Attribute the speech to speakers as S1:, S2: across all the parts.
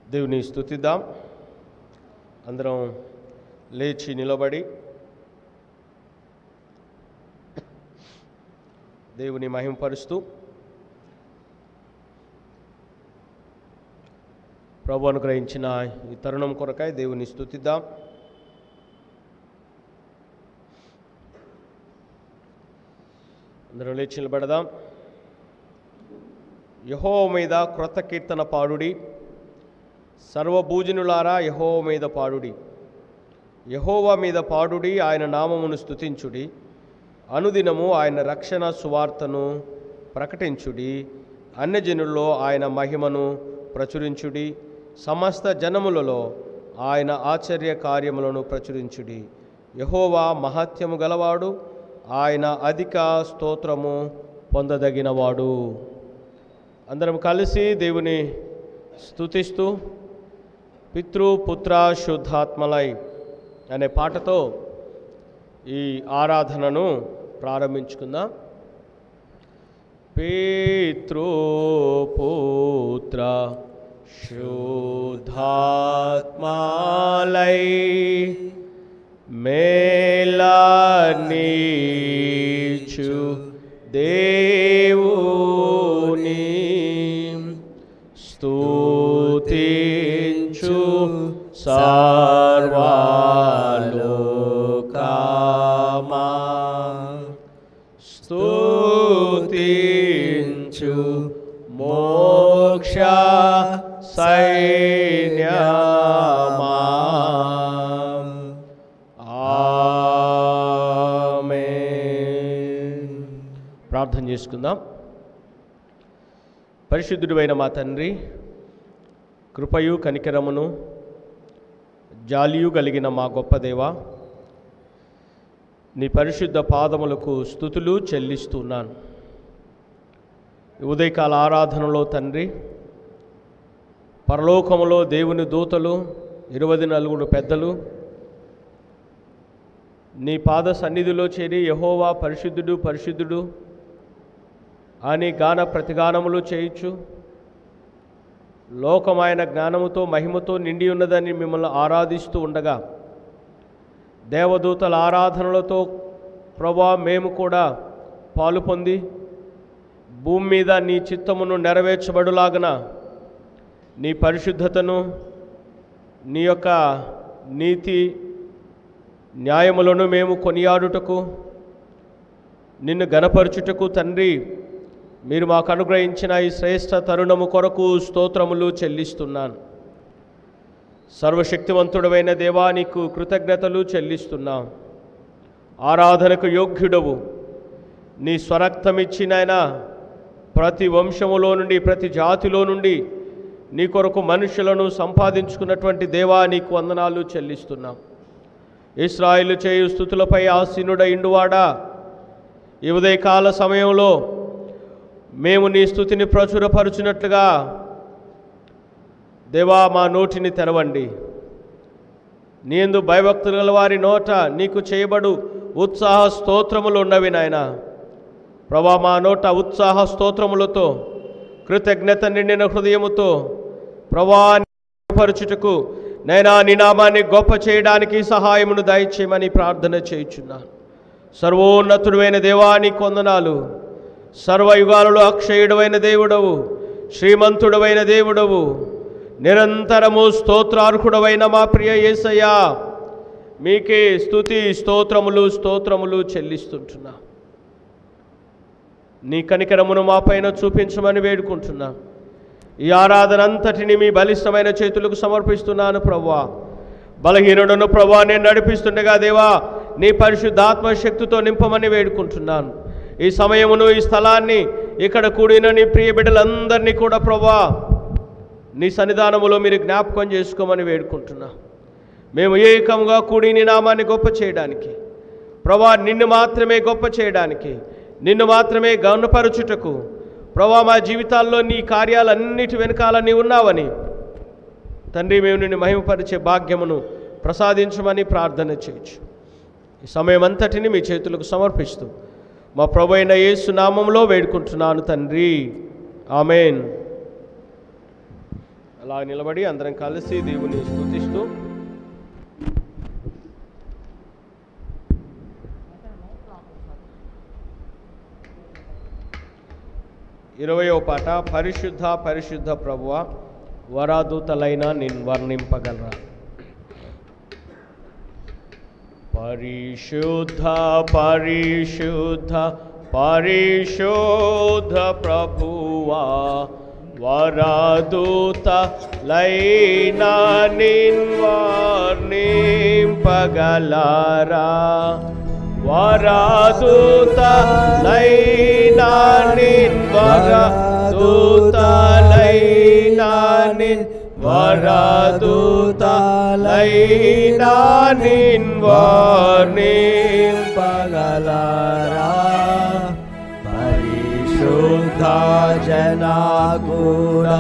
S1: దేవుని స్తుతిద్దాం అందరం లేచి నిలబడి దేవుని మహింపరుస్తూ ప్రభు అనుగ్రహించిన ఈ తరుణం కొరకై దేవుని స్తుతిద్దాం అందరం లేచి నిలబడదాం యహో మీద క్రొత్త కీర్తన పాడుడి సర్వభూజనులారా యహో మీద పాడుడి యహోవా మీద పాడుడి ఆయన నామమును స్తుతించుడి అనుదినము ఆయన రక్షణ సువార్తను ప్రకటించుడి అన్యజనుల్లో ఆయన మహిమను ప్రచురించుడి సమస్త జనములలో ఆయన ఆశ్చర్య కార్యములను ప్రచురించుడి యహోవా మహత్యము గలవాడు ఆయన అధిక స్తోత్రము పొందదగినవాడు అందరం కలిసి దేవుని స్తుతిస్తూ పితృ పుత్ర శుద్ధాత్మలై అనే పాటతో ఈ ఆరాధనను ప్రారంభించుకుందాం పితృ పుత్ర శుద్ధాత్మాలై మేళనీచు దేవుని స్తుతించు సర్వాలోకమా స్తుతించు మోక్ష సైన్యమా ఆమేన్ ప్రార్థన చేసుకుందాం పరిశుద్ధుడైన మా తండ్రి కృపయు కనికరమును జాలియు కలిగిన మా గొప్ప దేవ నీ పరిశుద్ధ పాదములకు స్థుతులు చెల్లిస్తున్నాను ఈ ఉదయకాల ఆరాధనలో తండ్రి పరలోకములో దేవుని దూతలు ఇరవై నలుగురు పెద్దలు నీ పాద సన్నిధిలో చేరి యహోవా పరిశుద్ధుడు పరిశుద్ధుడు అని గాన ప్రతిగానములు చేయించు లోకమైన జ్ఞానముతో మహిమతో నిండి ఉన్నదని మిమ్మల్ని ఆరాధిస్తూ ఉండగా దేవదూతల ఆరాధనలతో ప్రభా మేము కూడా పాలు పొంది భూమి మీద నీ చిత్తమును నెరవేర్చబడులాగన నీ పరిశుద్ధతను నీ యొక్క నీతి న్యాయములను మేము కొనియాడుటకు నిన్ను గనపరచుటకు తండ్రి మీరు మాకు అనుగ్రహించిన ఈ శ్రేష్ఠ తరుణము కొరకు స్తోత్రములు చెల్లిస్తున్నాను సర్వశక్తివంతుడమైన దేవా నీకు కృతజ్ఞతలు చెల్లిస్తున్నాం ఆరాధనకు యోగ్యుడవు నీ స్వరక్తమిచ్చినైన ప్రతి వంశములో నుండి ప్రతి జాతిలో నుండి నీ కొరకు మనుషులను సంపాదించుకున్నటువంటి దేవా నీకు వందనాలు చెల్లిస్తున్నాం ఇస్రాయిలు చేయు స్థుతులపై ఆసీనుడ ఇండువాడా ఈ ఉదయకాల సమయంలో మేము నీ స్థుతిని ప్రచురపరుచినట్లుగా దేవా మా నోటిని తెరవండి నీందు భయభక్తులు గల వారి నోట నీకు చేయబడు ఉత్సాహ స్తోత్రములు ఉన్నవి నాయన ప్రభా మా నోట ఉత్సాహ స్తోత్రములతో కృతజ్ఞత నిండిన హృదయముతో ప్రభా పరుచుటకు నైనా నీ నామాన్ని గొప్ప చేయడానికి సహాయమును దయచేయమని ప్రార్థన చేయుచున్నాను సర్వోన్నతుడైన దేవాని కొందనాలు సర్వయుగాలలో అక్షయుడమైన దేవుడవు శ్రీమంతుడవైన దేవుడవు నిరంతరము స్తోత్రార్హుడవైన మా ప్రియ యేసయ్యా మీకే స్తుతి స్తోత్రములు స్తోత్రములు చెల్లిస్తుంటున్నా నీ కనికరమును మా పైన చూపించమని వేడుకుంటున్నా ఈ ఆరాధన అంతటిని మీ బలిష్టమైన చేతులకు సమర్పిస్తున్నాను ప్రవ్వా బలహీనుడను ప్రభా నేను నడిపిస్తుండగా దేవా నీ పరిశుద్ధాత్మ శక్తితో నింపమని వేడుకుంటున్నాను ఈ సమయమును ఈ స్థలాన్ని ఇక్కడ కూడిన నీ ప్రియ బిడ్డలందరినీ కూడా ప్రభా నీ సన్నిధానములో మీరు జ్ఞాపకం చేసుకోమని వేడుకుంటున్నా మేము ఏకంగా కూడి నీ నామాన్ని గొప్ప చేయడానికి ప్రభా నిన్ను మాత్రమే గొప్ప చేయడానికి నిన్ను మాత్రమే గౌనపరచుటకు ప్రభా మా జీవితాల్లో నీ కార్యాలన్నిటి వెనకాల నీ ఉన్నావని తండ్రి మేము నిన్ను మహిమపరిచే భాగ్యమును ప్రసాదించమని ప్రార్థన చేయొచ్చు ఈ సమయం అంతటిని మీ చేతులకు సమర్పిస్తూ మా ప్రభు అయిన యేసు నామంలో వేడుకుంటున్నాను తండ్రి ఆమెన్ అలా నిలబడి అందరం కలిసి దేవుని స్తుతిస్తూ ఇరవయో పాట పరిశుద్ధ పరిశుద్ధ ప్రభువ వరాదూతలైన నిన్ వర్ణింపగలరా పరిశుద్ధ పరిశుద్ధ పరిశుద్ధ ప్రభువా వరదూత లైనా నిన్వర్ణింపగలరా వరదూత లైనా నిన్వరదూత లైనా నిన్ వరదూతలైనా నిన్వర్ణింపగలరా
S2: పరిశుద్ధ జనాగుడ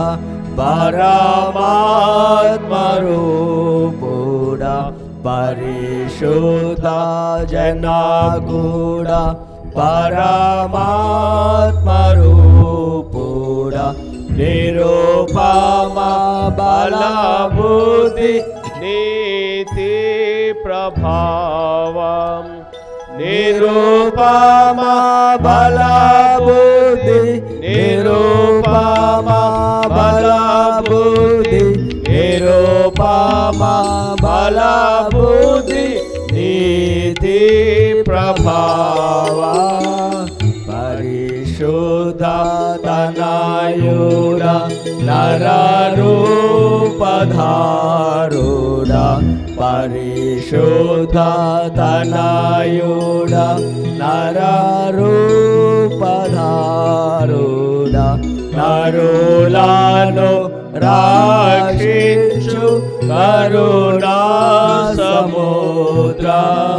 S2: పరమాత్మరూపుడ పరిశుద్ధ జనాగుడ పరమాత్మరూపుడ నిరూపమ బలబుద్ధి
S1: నీతి ప్రభావం
S2: నిరూపమ బలబుద్ధి నిరూపమ బలబుద్ధి నిరూపమ బలబుద్ధి నీతి ప్రభావ పరిశుద్ధ తనయుడ నరరూపధారుడ పరిశుద్ధ తనయుడ నరరూపధారుడ నరులను రాక్షించు కరుణా సముద్ర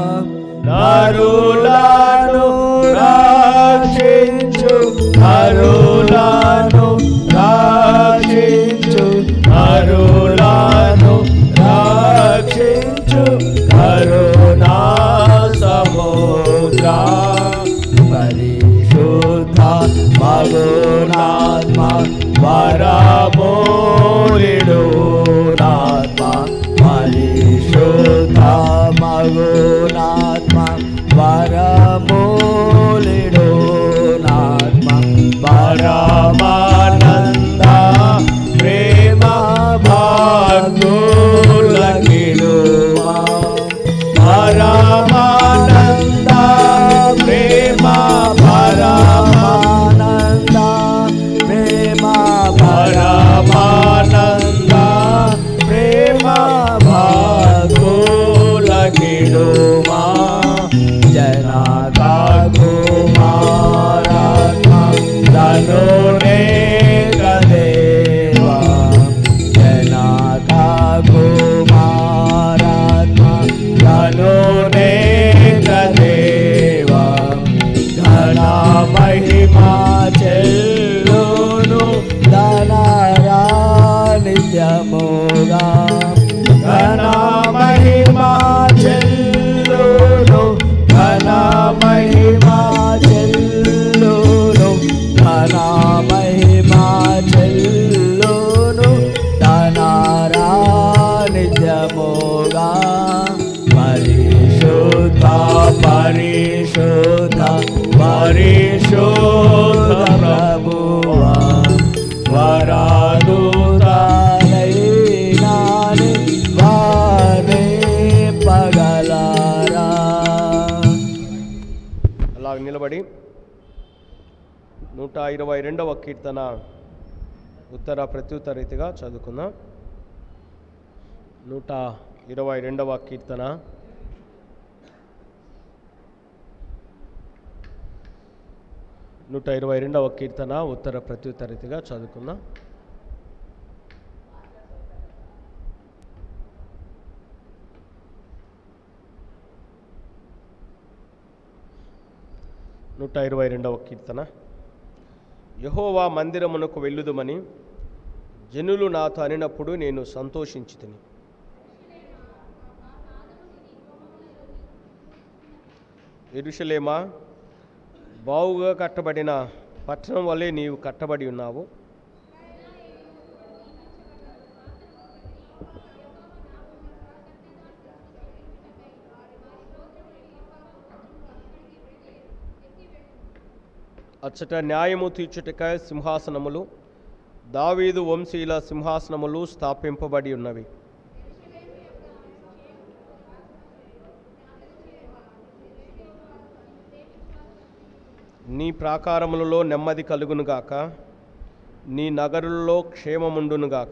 S2: నరులను రాక్షించు కరుణను రాక్షించు కరుణను రాక్షించు కరుణా సముద్ర పరిశుద్ధ మగునాత్మ వరమోలిడు నాత్మ పరిశుద్ధ మగునాత్మ వరమోలిడు నాత్మ పరమానంద ప్రేమ భాగులకిడుమా పరమానంద ప్రేమ పరమానంద ప్రేమ పరమానంద ప్రేమ భాగులకిడుమా జనక కుమారాత్మ తనునే కదేవా జనక కుమారాత్మ తనునే కదేవా ఘన మహిమా చెల్లును ధనరా నిత్యముగా ఘన మహిమా చెల్లును ఘన మహిమా చెల్లును ఘన మహిమా చెల్లును ధనరా నిత్యముగా పరిశుద్ధ పరిశుద్ధ పరిశుద్ధ ప్రభువా వరాదుతలైనాని వారే పగలారా
S1: అలా నిలబడి నూట ఇరవై రెండవ కీర్తన ఉత్తర ప్రత్యుత్తర రీతిగా చదువుకుందాం నూట ఇరవై రెండవ కీర్తన నూట ఇరవై రెండవ కీర్తన ఉత్తర ప్రత్యుత్తర రీతిగా చదువుకుందాం నూట ఇరవై రెండవ కీర్తన యహోవా మందిరమునకు వెళ్ళుదుమని జనులు నాతో అనినప్పుడు నేను సంతోషించి తిని ఎరుషలేమా బావుగా కట్టబడిన పట్టణం వల్లే నీవు కట్టబడి ఉన్నావు అచ్చట న్యాయము తీర్చుటకై సింహాసనములు దావీదు వంశీయుల సింహాసనములు స్థాపింపబడి ఉన్నవి నీ ప్రాకారములలో నెమ్మది కలుగునుగాక నీ నగరులలో క్షేమముండునుగాక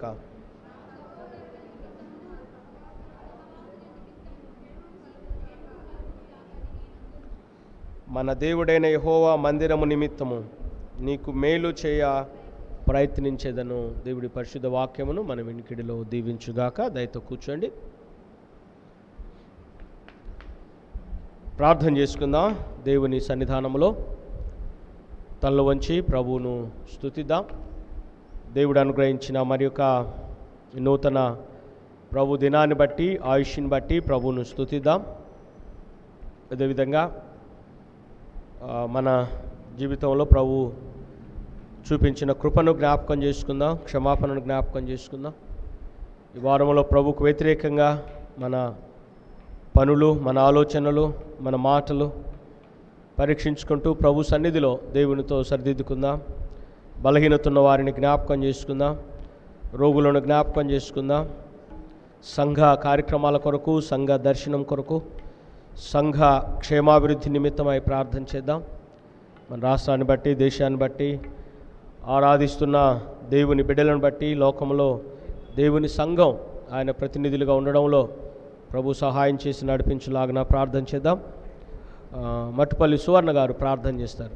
S1: మన దేవుడైన యహోవా మందిరము నిమిత్తము నీకు మేలు చేయ ప్రయత్నించేదను దేవుడి పరిశుద్ధ వాక్యమును మన వినికిడిలో దీవించుగాక దయతో కూర్చోండి ప్రార్థన చేసుకుందాం దేవుని సన్నిధానములో తల్ల వంచి ప్రభువును స్తుతిద్దాం దేవుడు అనుగ్రహించిన మరి యొక్క నూతన ప్రభు దినాన్ని బట్టి ఆయుష్ని బట్టి ప్రభువును స్తుతిద్దాం అదేవిధంగా ఆ, మన జీవితంలో ప్రభు చూపించిన కృపను జ్ఞాపకం చేసుకుందాం క్షమాపణను జ్ఞాపకం చేసుకుందాం ఈ వారంలో ప్రభుకు వ్యతిరేకంగా మన పనులు మన ఆలోచనలు మన మాటలు పరీక్షించుకుంటూ ప్రభు సన్నిధిలో దేవునితో సరిదిద్దుకుందాం బలహీనతున్న వారిని జ్ఞాపకం చేసుకుందాం రోగులను జ్ఞాపకం చేసుకుందాం సంఘ కార్యక్రమాల కొరకు సంఘ దర్శనం కొరకు సంఘ క్షేమాభివృద్ధి నిమిత్తమై ప్రార్థన చేద్దాం మన రాష్ట్రాన్ని బట్టి దేశాన్ని బట్టి ఆరాధిస్తున్న దేవుని బిడ్డలను బట్టి లోకంలో దేవుని సంఘం ఆయన ప్రతినిధులుగా ఉండడంలో ప్రభు సహాయం చేసి నడిపించులాగిన ప్రార్థన చేద్దాం ఆ, మట్టుపల్లి సువర్ణ గారు ప్రార్థన చేస్తారు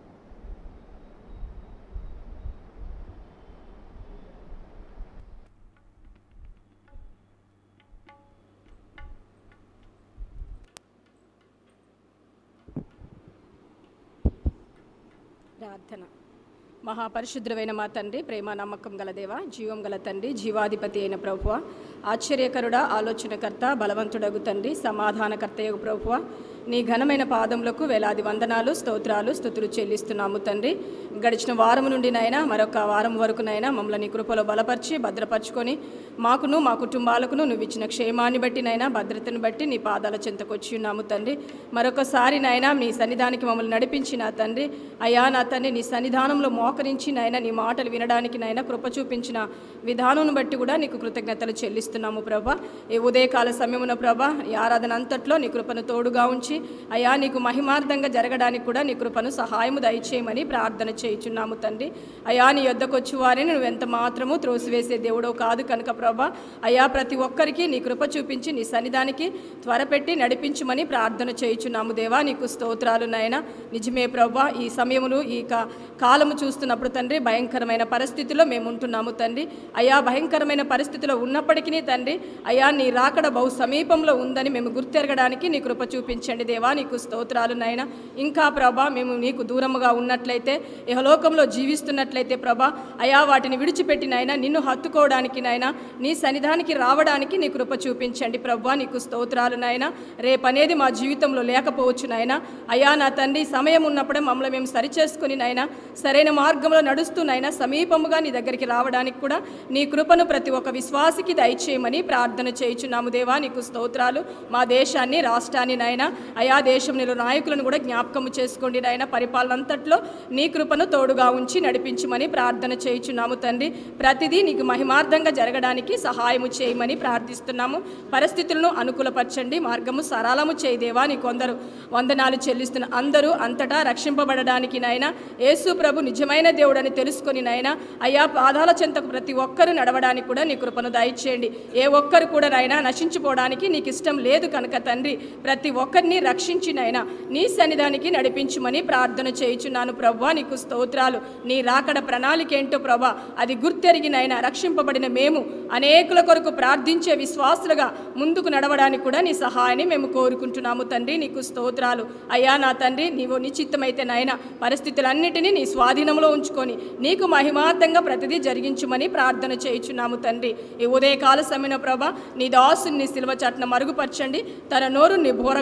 S3: ప్రార్థన మహాపరిశుద్ధమైన మా తండ్రి ప్రేమ నమ్మకం గల దేవ జీవం గల తండ్రి జీవాధిపతి అయిన ప్రభువ ఆశ్చర్యకరుడ ఆలోచనకర్త బలవంతుడగు తండ్రి సమాధానకర్తయగు ప్రభువ నీ ఘనమైన పాదములకు వేలాది వందనాలు స్తోత్రాలు స్థుతులు చెల్లిస్తున్నాము తండ్రి గడిచిన వారం నుండి నైనా మరొక వారం వరకునైనా మమ్మల్ని నీ కృపలో బలపరిచి భద్రపరచుకొని మాకును మా కుటుంబాలకును నువ్వు ఇచ్చిన క్షేమాన్ని బట్టి నైనా భద్రతను బట్టి నీ పాదాల చెంతకొచ్చి ఉన్నాము తండ్రి మరొకసారి నాయనా నీ సన్నిధానికి మమ్మల్ని నడిపించి నా తండ్రి అయా నా తండ్రి నీ సన్నిధానంలో మోకరించి నాయన నీ మాటలు వినడానికి నాయన కృప చూపించిన విధానం బట్టి కూడా నీకు కృతజ్ఞతలు చెల్లిస్తున్నాము ప్రభా ఈ ఉదయకాల సమయమున ప్రభా ఈ ఆరాధన అంతట్లో నీ కృపను తోడుగా ఉంచి అయా నీకు మహిమార్థంగా జరగడానికి కూడా నీ కృపను సహాయము దయచేయమని ప్రార్థన చేయుచున్నాము తండ్రి అయా నీ యొద్దకు వచ్చి వారిని నువ్వు ఎంత మాత్రము త్రోసివేసే దేవుడో కాదు కనుక ప్రభా అయా ప్రతి ఒక్కరికి నీ కృప చూపించి నీ సన్నిధానికి త్వరపెట్టి నడిపించమని ప్రార్థన చేయుచున్నాము దేవా నీకు స్తోత్రాలు నాయన నిజమే ప్రభా ఈ సమయములు ఈ కా- కాలము చూస్తున్నప్పుడు తండ్రి భయంకరమైన పరిస్థితిలో మేము ఉంటున్నాము తండ్రి అయా భయంకరమైన పరిస్థితిలో ఉన్నప్పటికీ తండ్రి అయా నీ రాకడ బహు సమీపంలో ఉందని మేము గుర్తెరగడానికి నీ కృప చూపించండి దేవా నీకు స్తోత్రాలు నాయన ఇంకా ప్రభా మేము నీకు దూరముగా ఉన్నట్లయితే ఇహలోకంలో జీవిస్తున్నట్లయితే ప్రభా అయా వాటిని విడిచిపెట్టి నాయన నిన్ను హత్తుకోవడానికి నాయన నీ సన్నిధానికి రావడానికి నీ కృప చూపించండి ప్రభా నీకు స్తోత్రాలు నాయన రేపనేది మా జీవితంలో లేకపోవచ్చు నాయన అయా నా తండ్రి సమయం ఉన్నప్పుడే మమ్మల్ని మేము సరిచేసుకుని నాయన సరైన మార్గంలో నడుస్తూ నాయన సమీపముగా నీ దగ్గరికి రావడానికి కూడా నీ కృపను ప్రతి ఒక్క విశ్వాసికి దయచేయమని ప్రార్థన చేయుచున్నాము దేవా నీకు స్తోత్రాలు మా దేశాన్ని రాష్ట్రాన్ని నాయన అయా దేశంలో నాయకులను కూడా జ్ఞాపకము చేసుకోండి నాయన పరిపాలన అంతట్లో నీ కృపను తోడుగా ఉంచి నడిపించమని ప్రార్థన చేయుచున్నాము తండ్రి ప్రతిదీ నీకు మహిమార్థంగా జరగడానికి సహాయము చేయమని ప్రార్థిస్తున్నాము పరిస్థితులను అనుకూలపరచండి మార్గము సరళము చేయి దేవా నీ కొందరు వందనాలు చెల్లిస్తున్న అందరూ అంతటా రక్షింపబడడానికి నాయన యేసు ప్రభు నిజమైన దేవుడని తెలుసుకొని నాయన అయ్యా పాదాల చెంతకు ప్రతి ఒక్కరూ నడవడానికి కూడా నీ కృపను దయచేయండి ఏ ఒక్కరు కూడా నాయన నశించిపోవడానికి నీకు ఇష్టం లేదు కనుక తండ్రి ప్రతి ఒక్కరిని రక్షించి నాయన నీ సన్నిధానికి నడిపించమని ప్రార్థన చేయుచున్నాను ప్రభా నీకు స్తోత్రాలు నీ రాకడ ప్రణాళిక ఏంటో ప్రభా అది గుర్తెరిగి నాయన రక్షింపబడిన మేము అనేకుల కొరకు ప్రార్థించే విశ్వాసులుగా ముందుకు నడవడానికి కూడా నీ సహాయాన్ని మేము కోరుకుంటున్నాము తండ్రి నీకు స్తోత్రాలు అయ్యా నా తండ్రి నీవు నిశ్చిత్తమైతే నాయన పరిస్థితులన్నిటినీ నీ స్వాధీనంలో ఉంచుకొని నీకు మహిమార్థంగా ప్రతిదీ జరిగించుమని ప్రార్థన చేయుచున్నాము తండ్రి ఈ ఉదయకాల సమయన ప్రభ నీ దాసుని సిల్వ చట్న మరుగుపరచండి తన నోరు నీ బోరగా వాడుకు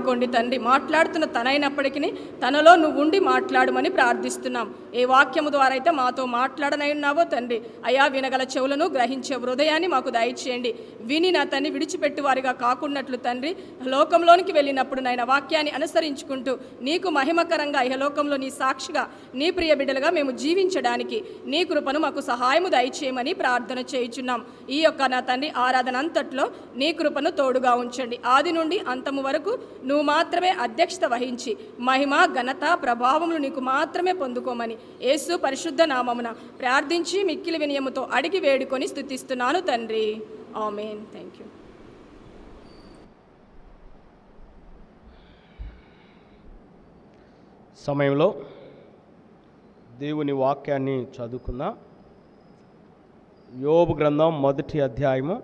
S3: వాడుకోండి తండ్రి మాట్లాడుతున్న తనైనప్పటికీ తనలో నువ్వు ఉండి మాట్లాడమని ప్రార్థిస్తున్నాం ఏ వాక్యము ద్వారా అయితే మాతో మాట్లాడనై ఉన్నావో తండ్రి అయా వినగల చెవులను గ్రహించే హృదయాన్ని మాకు దయచేయండి విని నా తండ్రి విడిచిపెట్టు వారిగా కాకున్నట్లు తండ్రి లోకంలోనికి వెళ్ళినప్పుడు నాయన వాక్యాన్ని అనుసరించుకుంటూ నీకు మహిమకరంగా ఇహలోకంలో నీ సాక్షిగా నీ ప్రియ బిడ్డలుగా మేము జీవించడానికి నీ కృపను మాకు సహాయము దయచేయమని ప్రార్థన చేయుచున్నాం ఈ యొక్క నా తండ్రి ఆరాధన అంతట్లో నీ కృపను తోడుగా ఉంచండి ఆది నుండి అంతము వరకు నువ్వు మాత్రమే అధ్యక్షత వహించి మహిమ ఘనత ప్రభావములు నీకు మాత్రమే పొందుకోమని యేసు పరిశుద్ధ నామమున ప్రార్థించి మిక్కిలి వినయముతో అడిగి వేడుకొని స్తుతిస్తున్నాను తండ్రి ఆమెన్ థ్యాంక్ యూ
S1: సమయంలో దేవుని వాక్యాన్ని చదువుకుందాం యోబు గ్రంథం మొదటి అధ్యాయము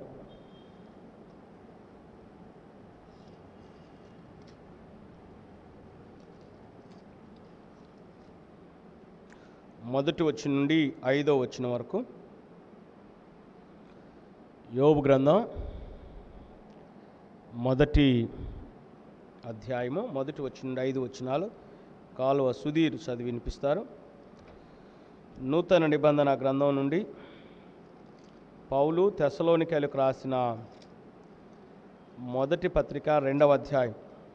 S1: మొదటి వచ్చిన నుండి ఐదో వచ్చిన వరకు యోబు గ్రంథం మొదటి అధ్యాయము మొదటి వచ్చిన నుండి ఐదు వచ్చినాలు కాలువ సుధీర్ చదివి వినిపిస్తారు నూతన నిబంధన గ్రంథం నుండి పౌలు తెసలోనికలకు రాసిన మొదటి పత్రిక రెండవ అధ్యాయం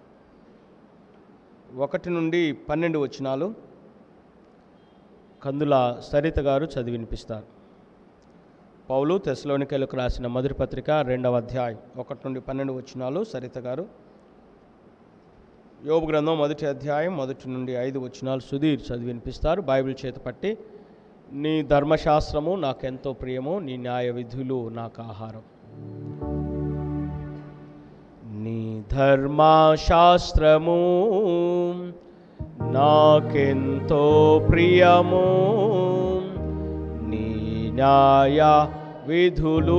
S1: ఒకటి నుండి పన్నెండు వచనాలు కందుల సరిత గారు చదివి వినిపిస్తారు పౌలు తెసలోనికలకు రాసిన మొదటి పత్రిక రెండవ అధ్యాయం ఒకటి నుండి పన్నెండు వచనాలు సరిత గారు యోబు గ్రంథం మొదటి అధ్యాయం మొదటి నుండి ఐదు వచనాలు సుధీర్ చదివి వినిపిస్తారు బైబిల్ చేత పట్టి నీ ధర్మశాస్త్రము నాకెంతో ప్రియము నీ న్యాయ విధులు నాకు ఆహారం నీ ధర్మశాస్త్రము నాకెంతో ప్రియము నీ న్యాయ విధులు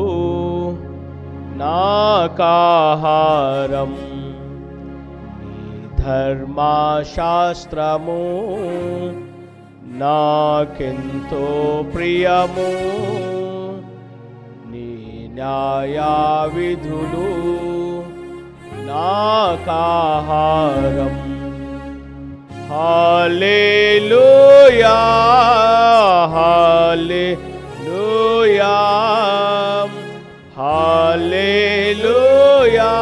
S1: నాకాహారం నీ ధర్మశాస్త్రము నాకెంతో ప్రియము నీ న్యాయ విధులు నాకాహారం హాలేలుయా హాలేలుయా హాలేలుయా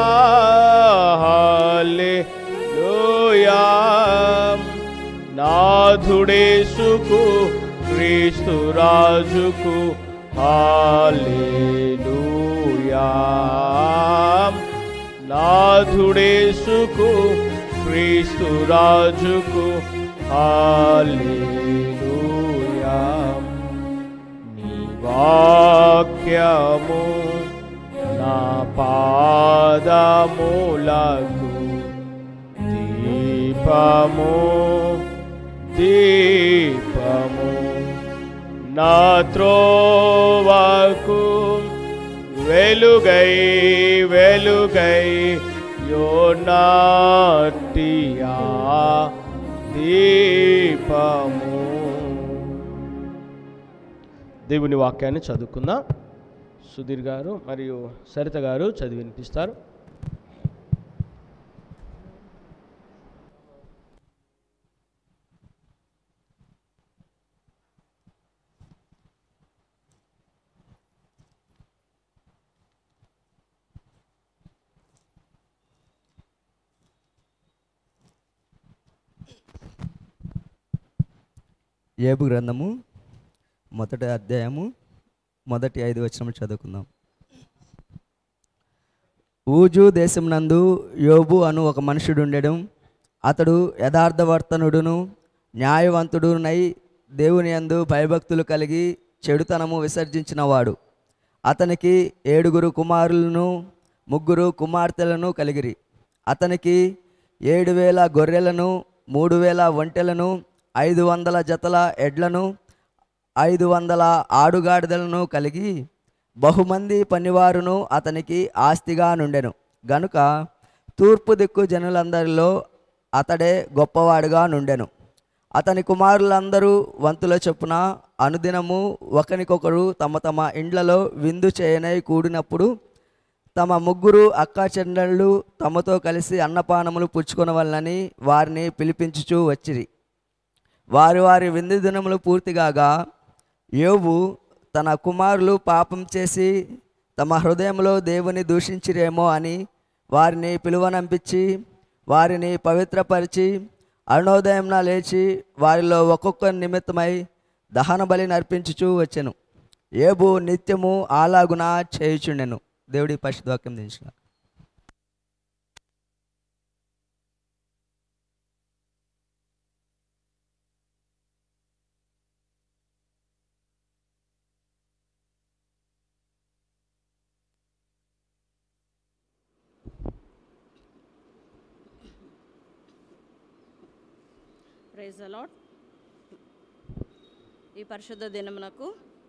S1: హాలేలుయా నాథుడేసుకు క్రీస్తు రాజుకు హాలేలుయా నాథుడేసుకు క్రీస్తు రాజుకు హాలేలుయా నీ వాక్యము నా పాదములకు దీపము దీపము నా త్రోవకు వెలుగై వెలుగై యోనాటియా దీపము దేవుని వాక్యాన్ని చదువుకుందాం సుధీర్ గారు మరియు సరిత గారు చదివి వినిపిస్తారు
S4: ఏబు గ్రంథము మొదటి అధ్యాయము మొదటి ఐదు వచనములు చదువుకుందాం ఊజు దేశమునందు యోబు అను ఒక మనుషుడు ఉండెను అతడు యథార్థవర్తనుడును న్యాయవంతుడునై దేవుని యందు భయభక్తులు కలిగి చెడుతనము విసర్జించినవాడు అతనికి ఏడుగురు కుమారులను ముగ్గురు కుమార్తెలను కలిగిరి అతనికి ఏడు వేల గొర్రెలను మూడు వేల ఒంటెలను ఐదు వందల జతల ఎడ్లను ఐదు వందల ఆడుగాడిదలను కలిగి బహుమంది పనివారును అతనికి ఆస్తిగా నుండెను గనుక తూర్పు దిక్కు జనులందరిలో అతడే గొప్పవాడుగా నుండెను అతని కుమారులందరూ వంతుల చొప్పున అనుదినము ఒకరికొకరు తమ తమ ఇండ్లలో విందు చేయనై కూడినప్పుడు తమ ముగ్గురు అక్కా చెల్లెళ్ళు తమతో కలిసి అన్నపానములు పుచ్చుకొనవలనని వారిని పిలిపించుచూ వచ్చిరి వారి వారి విందు దినములు పూర్తిగాగా యోబు తన కుమారులు పాపం చేసి తమ హృదయంలో దేవుని దూషించిరేమో అని వారిని పిలువనంపించి వారిని పవిత్రపరిచి అరుణోదయంన లేచి వారిలో ఒక్కొక్క నిమిత్తమై దహన బలి నర్పించుచూ వచ్చెను ఏబు నిత్యము ఆలాగున చేయుచుండెను దేవుడి పరిశుద్ధవాక్యం దించిన
S5: ప్రైజ్ అలాట్ ఈ పరిశుద్ధ దినమునకు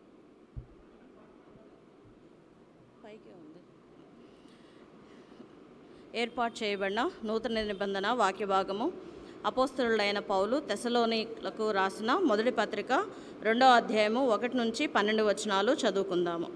S5: పైకే ఉంది ఏర్పాటు చేయబడిన నూతన నిబంధన వాక్య భాగము అపోస్తలుడైన పౌలు తెసలోనిలకు రాసిన మొదటి పత్రిక రెండో అధ్యాయము ఒకటి నుంచి పన్నెండు వచనాలు చదువుకుందాము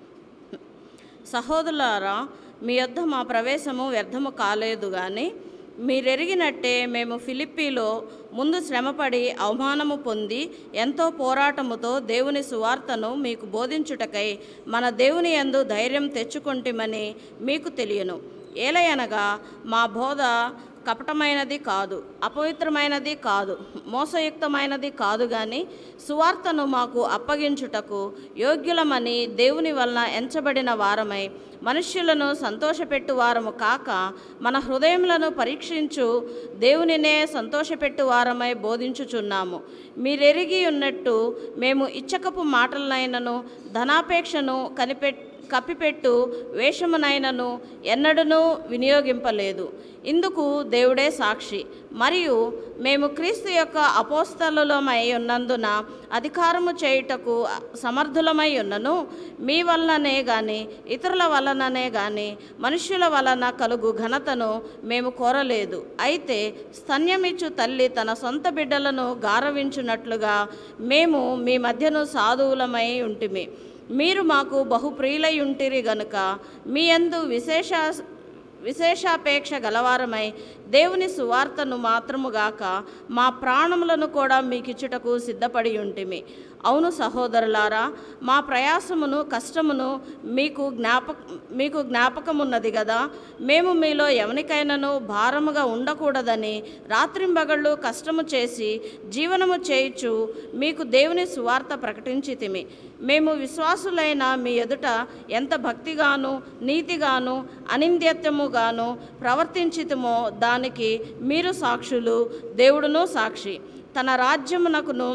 S5: సహోదరులారా మీ యొద్ద మా ప్రవేశము వ్యర్థము కాలేదు కానీ మీరెరిగినట్టే మేము ఫిలిప్పీలో ముందు శ్రమపడి అవమానము పొంది ఎంతో పోరాటముతో దేవుని సువార్తను మీకు బోధించుటకై మన దేవుని యందు ధైర్యం తెచ్చుకొంటిమని మీకు తెలియను ఏలయనగా మా బోధ కపటమైనది కాదు అపవిత్రమైనది కాదు మోసయుక్తమైనది కాదు కానీ సువార్తను మాకు అప్పగించుటకు యోగ్యులమని దేవుని వలన ఎంచబడిన వారమై మనుష్యులను సంతోషపెట్టు వారము కాక మన హృదయములను పరీక్షించు దేవునినే సంతోషపెట్టు వారమై బోధించుచున్నాము మీరెరిగి ఉన్నట్టు మేము ఇచ్చకపు మాటలనైనను ధనాపేక్షను కనిపెట్ కప్పిపెట్టు వేషమునైనను ఎన్నడూనూ వినియోగింపలేదు ఇందుకు దేవుడే సాక్షి మరియు మేము క్రీస్తు యొక్క అపోస్తలులమై ఉన్నందున అధికారము చేయుటకు సమర్థులమై ఉన్నను మీ వలననే గాని ఇతరుల వలననే గాని మనుష్యుల వలన కలుగు ఘనతను మేము కోరలేదు అయితే స్తన్యమిచ్చు తల్లి తన సొంత బిడ్డలను గారవించున్నట్లుగా మేము మీ మధ్యను సాధువులమై ఉంటిమి మీరు మాకు బహుప్రియులై ఉంటిరి గనుక మీ యందు విశేష విశేషాపేక్ష గలవారమై దేవుని సువార్తను మాత్రముగాక మా ప్రాణములను కూడా మీకిచ్చుటకు సిద్ధపడి ఉంటిమి అవును సహోదరులారా మా ప్రయాసమును కష్టమును మీకు జ్ఞాపక మీకు జ్ఞాపకమున్నది కదా మేము మీలో ఎవరికైనాను భారముగా ఉండకూడదని రాత్రింబగళ్ళు కష్టము చేసి జీవనము చేయుచు మీకు దేవుని సువార్త ప్రకటించితిమి మేము విశ్వాసులైన మీ ఎదుట ఎంత భక్తిగాను నీతిగాను అనింద్యత్వముగాను ప్రవర్తించితమో దానికి మీరు సాక్షులు దేవుడును సాక్షి తన రాజ్యమునకును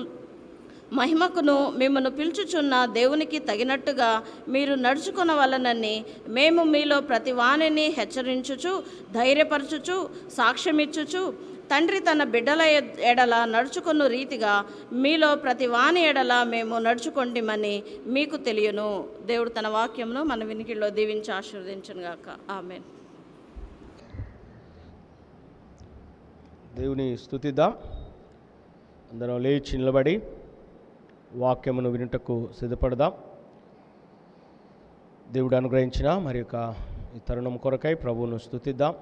S5: మహిమకును మిమ్మను పిలుచుచున్న దేవునికి తగినట్టుగా మీరు నడుచుకొనవలనని మేము మీలో ప్రతి వాణిని హెచ్చరించుచు ధైర్యపరచుచు సాక్ష్యమిచ్చుచు తండ్రి తన బిడ్డల ఎ- ఎడల నడుచుకున్న రీతిగా మీలో ప్రతి వాణి ఎడల మేము నడుచుకొంటిమని మీకు తెలియను దేవుడు తన వాక్యమును మన వినికిలో దీవించి ఆశీర్వదించనుగాక ఆమెన్
S1: దేవుని స్థుతిద్దాం అందరం లేచి నిలబడి వాక్యమును వినుటకు సిద్ధపడదాం దేవుడు అనుగ్రహించిన మరి యొక్క ఈ తరుణం కొరకై ప్రభువును స్థుతిద్దాం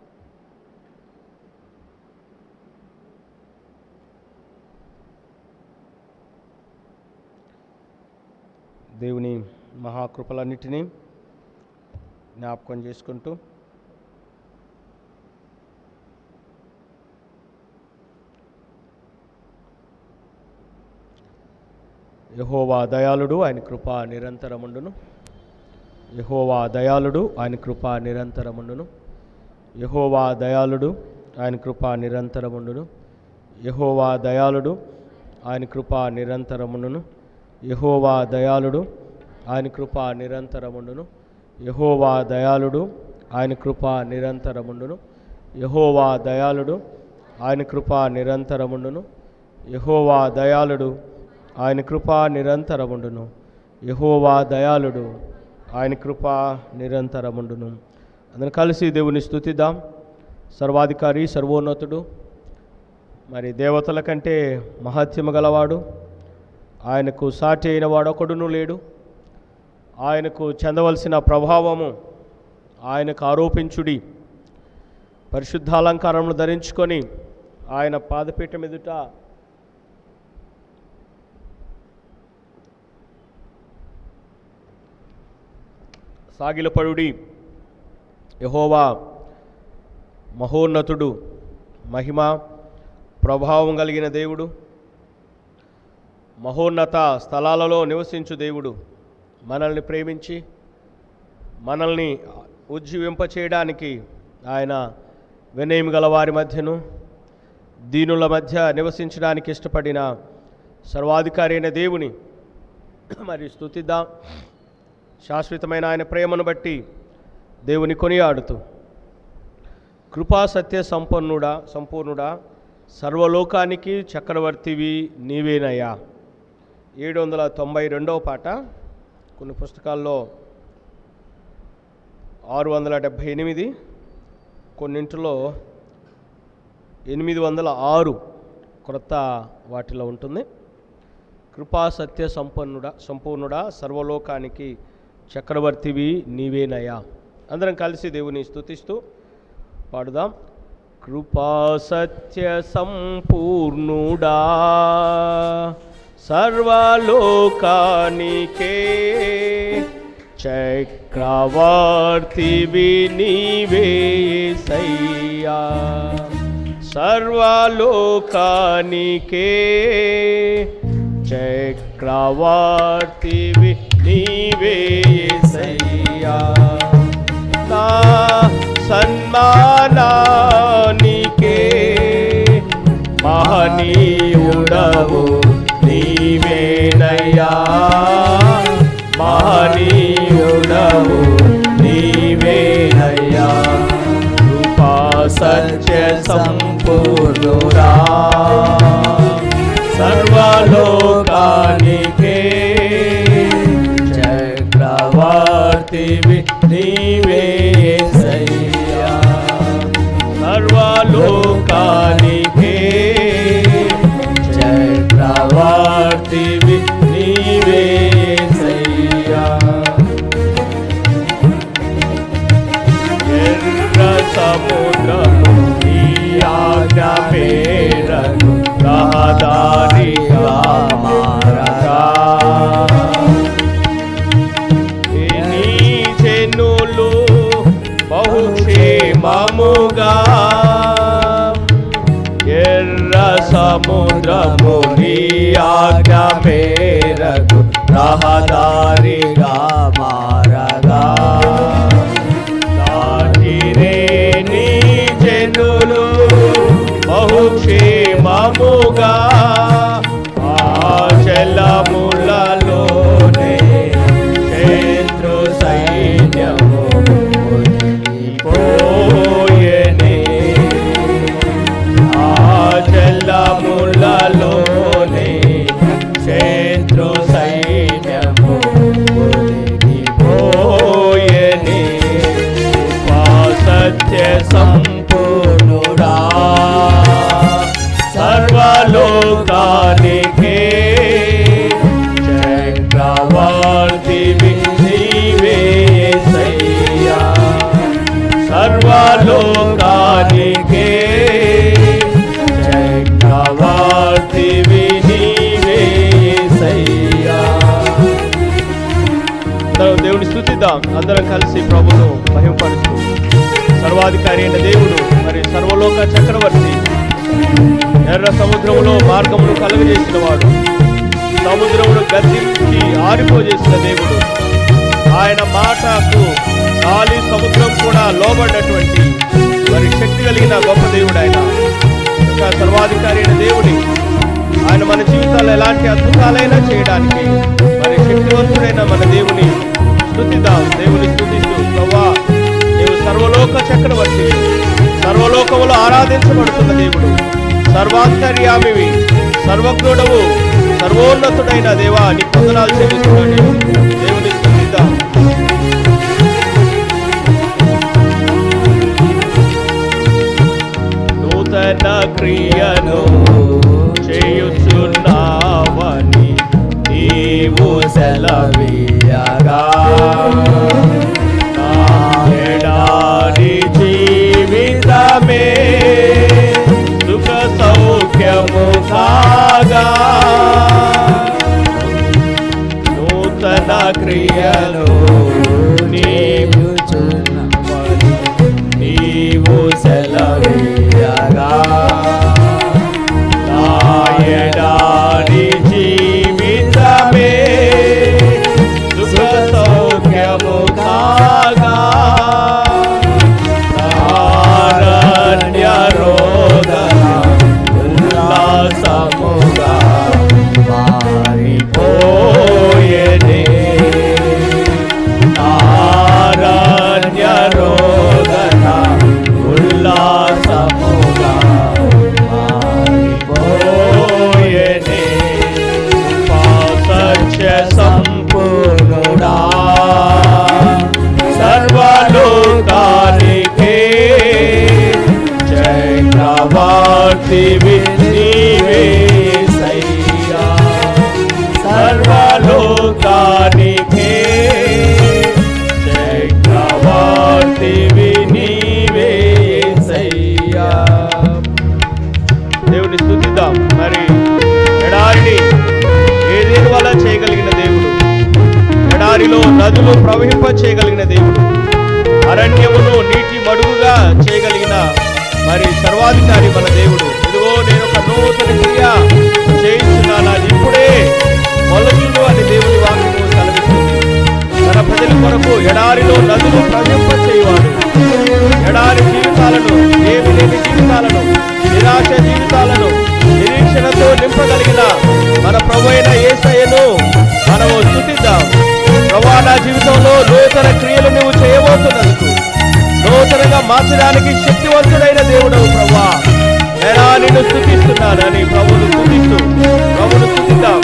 S1: దేవుని మహాకృపలన్నిటినీ జ్ఞాపకం చేసుకుంటూ యహోవా దయాళుడు ఆయన కృప నిరంతరముండును యహోవా దయాళుడు ఆయన కృప నిరంతరముండును యహోవా దయాళుడు ఆయన కృప నిరంతరముండును యహోవా దయాళుడు ఆయన కృప నిరంతరముండును యహోవా దయాళుడు ఆయన కృప నిరంతరముండును యహోవా దయాళుడు ఆయన కృప నిరంతరముండును యహోవా దయాళుడు ఆయన కృప నిరంతరముండును యహోవా దయాళుడు ఆయన కృప నిరంతరముండును యహోవా దయాళుడు ఆయన కృప నిరంతరముండును అందరం కలిసి దేవుని స్తుతిద్దాం సర్వాధికారి సర్వోన్నతుడు మరి దేవతల కంటే మహత్యము గలవాడు ఆయనకు సాటి అయిన వాడు ఒకడును లేడు ఆయనకు చెందవలసిన ప్రభావము ఆయనకు ఆరోపించుడి పరిశుద్ధాలంకారములు ధరించుకొని ఆయన పాదపీఠం ఎదుట సాగిలపడుడి యహోవా మహోన్నతుడు మహిమ ప్రభావం కలిగిన దేవుడు మహోన్నత స్థలాలలో నివసించు దేవుడు మనల్ని ప్రేమించి మనల్ని ఉజ్జీవింపచేయడానికి ఆయన వినయం గల వారి మధ్యను దీనుల మధ్య నివసించడానికి ఇష్టపడిన సర్వాధికారి అయిన దేవుని మరి స్తుతిద్దాం శాశ్వతమైన ఆయన ప్రేమను బట్టి దేవుని కొనియాడుతూ కృపా సత్య సంపన్నుడా సంపూర్ణుడా సర్వలోకానికి చక్రవర్తివి నీవేనయ్యా ఏడు వందల తొంభై రెండవ పాట కొన్ని పుస్తకాల్లో ఆరు వందల డెబ్భై ఎనిమిది కొన్నింటిలో ఎనిమిది వందల ఆరు క్రొత్త వాటిలో ఉంటుంది కృపా సత్య సంపన్నుడా సంపూర్ణుడా సర్వలోకానికి చక్రవర్తివి నీవేనయ్యా అందరం కలిసి దేవుని స్తుతిస్తూ పాడుదాం కృపా సత్య సంపూర్ణుడా సర్వలోకానికే చక్రవర్తివి నీవేసయ్యా సర్వలోకానికే చక్రవర్తివి నీవేసయ్యా నా సన్మానానికే మహనీయుడవు నీవేనయ్యా మహనీయుడవు నీవేనయ్యా కృపా సత్య సంపూర్ణురా సర్వలోకానికే చక్రవర్తివి నీవేసయ్యా సర్వలోకానికే చక్రవర్తివి నీవేసయ్యా ఎర్ర సముద్రము నీ ఆజ్ఞ పేరకు రహదారిగా మారగా నీ చెన్నులు బహుక్షేమముగా ఎర్ర సముద్రము నీ ఆజ్ఞ మేరకు రహదారిగా మారగా దాటిరే నీ జనులు బహుక్షేమముగా ఆ జలములలోనే శత్రు సైన్యము పోయనే ఆ జలములలోనే శత్రు సైన్యము పోయనే సత్య సంపూర్ణుడా సర్వలోకానికే చక్రవర్తివి నీవేసయ్యా సర్వలోకానికే చక్రవర్తివి నీవేసయ్యా అందరం దేవుని స్థుతిద్దాం అందరం కలిసి ప్రభును మహిమపరుస్తూ సర్వాధికారి అయిన దేవుడు మరి సర్వలోక చక్రవర్తి ఎర్ర సముద్రములో మార్గమును కలుగజేసిన వాడు సముద్రమును గద్దించి ఆరిపోజేసిన దేవుడు ఆయన మాటకు గాలి సముద్రం కూడా లోబడినటువంటి మరి శక్తి కలిగిన గొప్ప దేవుడు ఆయన ఇంకా సర్వాధికారి అయిన దేవుడి ఆయన మన జీవితాల్లో ఎలాంటి అద్భుతాలైనా చేయడానికి మరి శక్తివంతుడైన మన దేవుని స్థుతిద్దాం దేవుని స్థుతిస్తూ ప్రవ్వా నీవు సర్వలోక చక్రవర్తి సర్వలోకములో ఆరాధించబడుతున్న దేవుడు సర్వాంతర్యామివి సర్వజ్ఞుడవు సర్వోన్నతుడైన దేవా నీ పొందనాలు చెల్లిస్తున్నాడు దేవుని స్థుతిద్దాం నూతన క్రియను చేయుచున్నావని నీవు సెలవీయగా నా ఎడబాటును చక్రవర్తివి నీవే సయ్యా సర్వలోకానికే చక్రవర్తివి నీవే సయ్యా దేవుని స్థుతిద్దాం మరి ఎడారిని ఏదేని వల్ల చేయగలిగిన దేవుడు ఎడారిలో నదులు ప్రవహింప చేయగలిగిన దేవుడు అరణ్యమును నీటి మడుగుగా చేయగలిగిన మరి సర్వాధికారి మన దేవుడు ఇదిగో నేను ఒక నూతన క్రియ చేయించున్నాను అది ఇప్పుడే మొలచును అని దేవుని వాక్యము సెలవిస్తుంది తన ప్రజల కొరకు ఎడారిలో నదులు ప్రవహింప చేయవాడు ఎడారి జీవితాలను ఏమి లేని జీవితాలను నిరాశ జీవితాలను నిరీక్షణతో నింపగలిగిన మన ప్రభు అయిన యేసయ్యను మనము స్థుతిద్దాం ప్రభా నా జీవితంలో నూతన క్రియలు నువ్వు చేయబోతున్నందుకు నూతనంగా మార్చడానికి శక్తివంతుడైన దేవుడవు ప్రభా ఎలా నిన్ను స్థుతిస్తున్నానని ప్రభును స్థుతిస్తూ ప్రభును స్థుతిద్దాం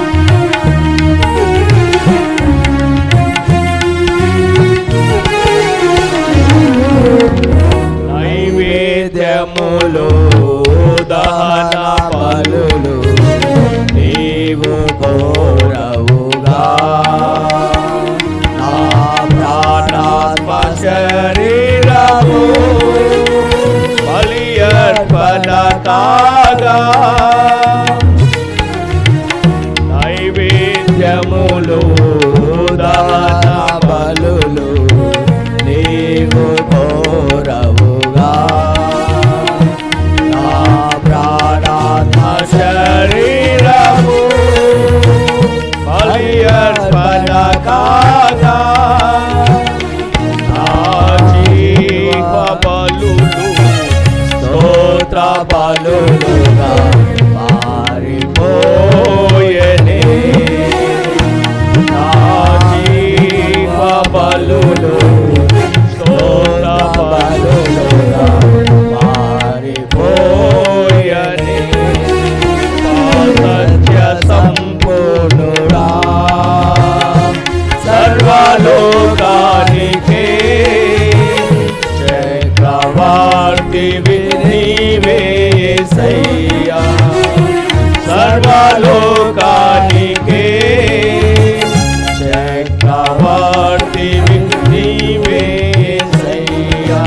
S1: నైవేద్యములు దహన బలులు
S2: నీవు కోరవుగా నా ప్రాణాత్మ
S1: శరీరము బలి అర్పణ కాగా నైవేద్యములు దహన
S2: బలులు నీవు కోరవుగా నా ప్రాణాత్మ
S1: శరీరము బలి అర్పణ కాగా నా జీవ బలులు స్తోత్ర
S2: బలులుగా మారిపోయనే
S1: నా జీవ బలులు స్తోత్ర
S2: బలులుగా
S1: పోయనే సత్య సంపూర్ణుడా సర్వలోకానికే చక్రవర్తివి నీవే సయ్యా సర్వలోకానికే చక్రవర్తివి నీవే సయ్యా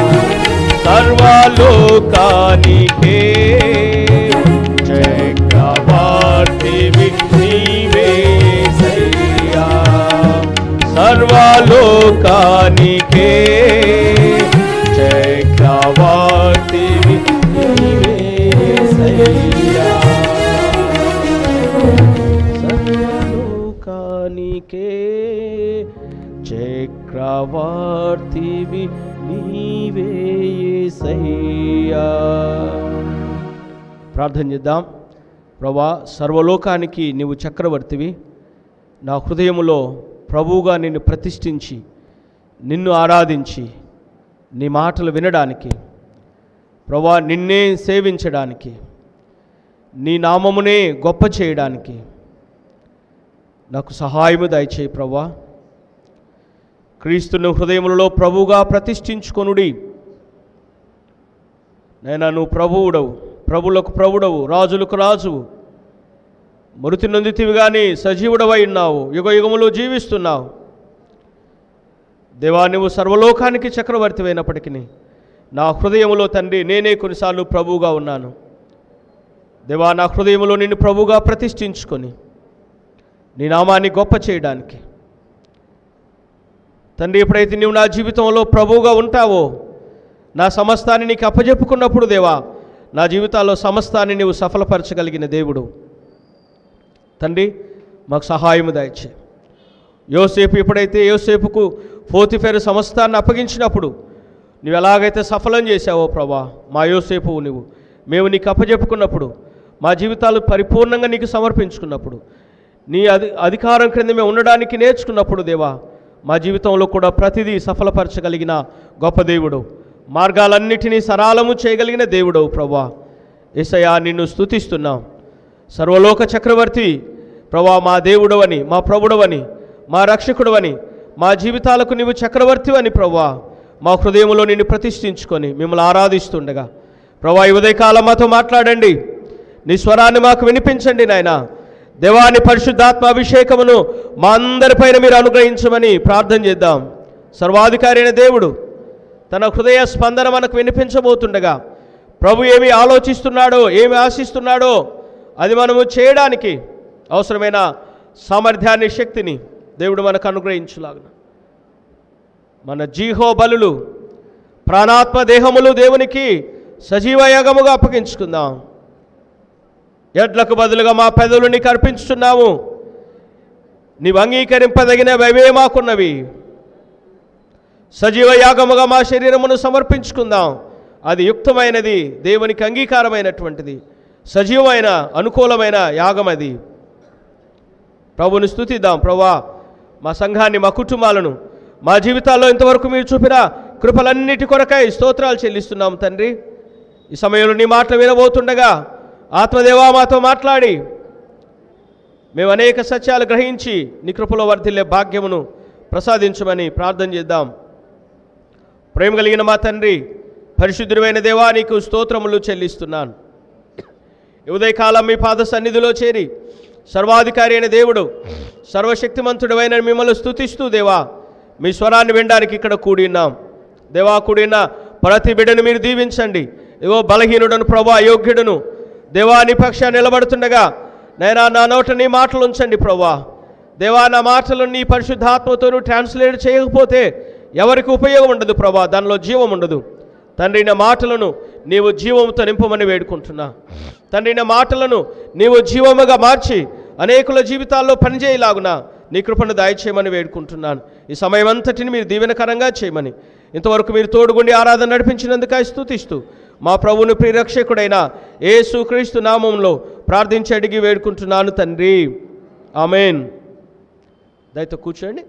S1: సర్వలోకానికే చక్రవర్తివి నీవే సయ్యా సర్వలోకానికే చక్రవర్తివి నీవే సయ్యా సర్వలోకానికే చక్రవర్తివి నీవే యేసయ్యా ప్రార్థన చేద్దాం ప్రభా సర్వలోకానికి నీవు చక్రవర్తివి నా హృదయములో ప్రభువుగా నిన్ను ప్రతిష్ఠించి నిన్ను ఆరాధించి నీ మాటలు వినడానికి ప్రభా నిన్నే సేవించడానికి నీ నామమునే గొప్ప చేయడానికి నాకు సహాయము దయచేయి ప్రభా క్రీస్తును హృదయములలో ప్రభువుగా ప్రతిష్ఠించుకొనుడి నైనా నువ్వు ప్రభువుడవు ప్రభులకు ప్రభుడవు రాజులకు రాజువు మృతి నొందితివి కానీ సజీవుడవై ఉన్నావు యుగ యుగములో జీవిస్తున్నావు దేవా నువ్వు సర్వలోకానికి చక్రవర్తివైనప్పటికీ నా హృదయములో తండ్రి నేనే కొన్నిసార్లు ప్రభువుగా ఉన్నాను దేవా నా హృదయములో నిన్ను ప్రభువుగా ప్రతిష్ఠించుకొని నీ నామాన్ని గొప్ప చేయడానికి తండ్రి ఎప్పుడైతే నీవు నా జీవితంలో ప్రభువుగా ఉంటావో నా సమస్తాన్ని నీకు అప్పజెప్పుకున్నప్పుడు దేవా నా జీవితాల్లో సమస్తాన్ని నీవు సఫలపరచగలిగిన దేవుడు తండ్రి మాకు సహాయము దయచే యోసేపు ఎప్పుడైతే యోసేపుకు పోతిఫేరు సమస్తాన్ని అప్పగించినప్పుడు నువ్వు ఎలాగైతే సఫలం చేశావో ప్రభా మా యోసేపు నువ్వు మేము నీకు అప్పజెప్పుకున్నప్పుడు మా జీవితాలు పరిపూర్ణంగా నీకు సమర్పించుకున్నప్పుడు నీ అధి అధికారం క్రింద మేము ఉండడానికి నేర్చుకున్నప్పుడు దేవా మా జీవితంలో కూడా ప్రతిదీ సఫలపరచగలిగిన గొప్ప దేవుడు మార్గాలన్నిటినీ సరాలము చేయగలిగిన దేవుడవు ప్రభా ఏసయ్యా నిన్ను స్తుతిస్తున్నాం సర్వలోక చక్రవర్తి ప్రభా మా దేవుడవని మా ప్రభుడవని మా రక్షకుడవని మా జీవితాలకు నీవు చక్రవర్తివని ప్రభా మా హృదయంలో నిన్ను ప్రతిష్ఠించుకొని మిమ్మల్ని ఆరాధిస్తుండగా ప్రభా ఈ ఉదయకాలం మాతో మాట్లాడండి నీ స్వరాన్ని మాకు వినిపించండి నాయన దేవాని పరిశుద్ధాత్మ అభిషేకమును మా అందరిపైన మీరు అనుగ్రహించమని ప్రార్థన చేద్దాం సర్వాధికారి అయిన దేవుడు తన హృదయ స్పందన మనకు వినిపించబోతుండగా ప్రభు ఏమి ఆలోచిస్తున్నాడో ఏమి ఆశిస్తున్నాడో అది మనము చేయడానికి అవసరమైన సామర్థ్యాన్ని శక్తిని దేవుడు మనకు అనుగ్రహించులాగున మన జీహో బలులు ప్రాణాత్మ దేహములు దేవునికి సజీవయాగముగా అప్పగించుకుందాం ఎడ్లకు బదులుగా మా పెదవులు నీకు అర్పించుచున్నాము నీవు అంగీకరింపదగినవి అవే మాకున్నవి సజీవ యాగముగా మా శరీరమును సమర్పించుకుందాం అది యుక్తమైనది దేవునికి అంగీకారమైనటువంటిది సజీవమైన అనుకూలమైన యాగం అది ప్రభుని స్తుతిద్దాం ప్రభా మా సంఘాన్ని మా కుటుంబాలను మా జీవితాల్లో ఇంతవరకు మీరు చూపిన కృపలన్నిటి కొరకై స్తోత్రాలు చెల్లిస్తున్నాం తండ్రి ఈ సమయంలో నీ మాటలు వినబోతుండగా ఆత్మదేవా మాతో మాట్లాడి మేము అనేక సత్యాలు గ్రహించి నీ కృపలో వర్ధిల్లే భాగ్యమును ప్రసాదించమని ప్రార్థన చేద్దాం ప్రేమ కలిగిన మా తండ్రి పరిశుద్ధుడైన దేవా నీకు స్తోత్రములు చెల్లిస్తున్నాను ఈ ఉదయకాలం మీ పాద సన్నిధిలో చేరి సర్వాధికారి అయిన దేవుడు సర్వశక్తిమంతుడైన మిమ్మల్ని స్తుతిస్తూ దేవా మీ స్వరాన్ని వినడానికి ఇక్కడ కూడి ఉన్నాం దేవా కూడిన ప్రతి బిడ్డను మీరు దీవించండి ఇగో బలహీనుడను ప్రభా అయోగ్యుడును దేవా నీ పక్షాన్ని నిలబడుతుండగా నైనా నా నోట నీ మాటలు ఉంచండి ప్రభా దేవా నా మాటలను నీ పరిశుద్ధాత్మతోను ట్రాన్స్లేట్ చేయకపోతే ఎవరికి ఉపయోగం ఉండదు ప్రభా దానిలో జీవం ఉండదు తండ్రి నా మాటలను నీవు జీవముతో నింపమని వేడుకుంటున్నా తండ్రి నా మాటలను నీవు జీవముగా మార్చి అనేకుల జీవితాల్లో పనిచేయలాగున నీ కృపను దయచేయమని వేడుకుంటున్నాను ఈ సమయం అంతటిని మీరు దీవెనకరంగా చేయమని ఇంతవరకు మీరు తోడుగుండి ఆరాధన నడిపించినందుకై స్తుతిస్తూ మా ప్రభువును ప్రియరక్షకుడైన యేసు క్రీస్తు నామంలో ప్రార్థించి అడిగి వేడుకుంటున్నాను తండ్రి ఆమెన్ దయతో కూర్చోండి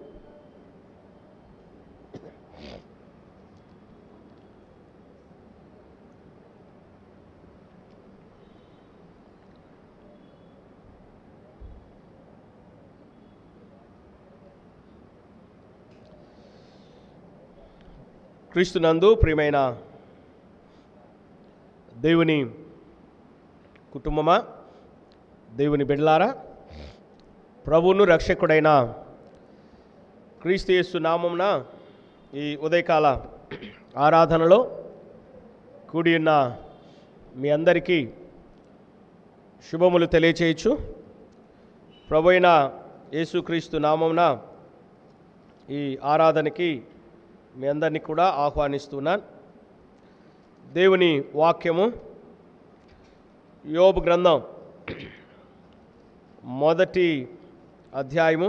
S1: క్రీస్తునందు ప్రియమైన దేవుని కుటుంబమా దేవుని బిడ్డలారా ప్రభువును రక్షకుడైన క్రీస్తు యేసు నామమున ఈ ఉదయకాల ఆరాధనలో కూడి ఉన్న మీ అందరికీ శుభములు తెలియచేయచ్చు ప్రభు అయిన యేసుక్రీస్తు నామమున ఈ ఆరాధనకి మీ అందరినీ కూడా ఆహ్వానిస్తున్నాను దేవుని వాక్యము యోబు గ్రంథం మొదటి అధ్యాయము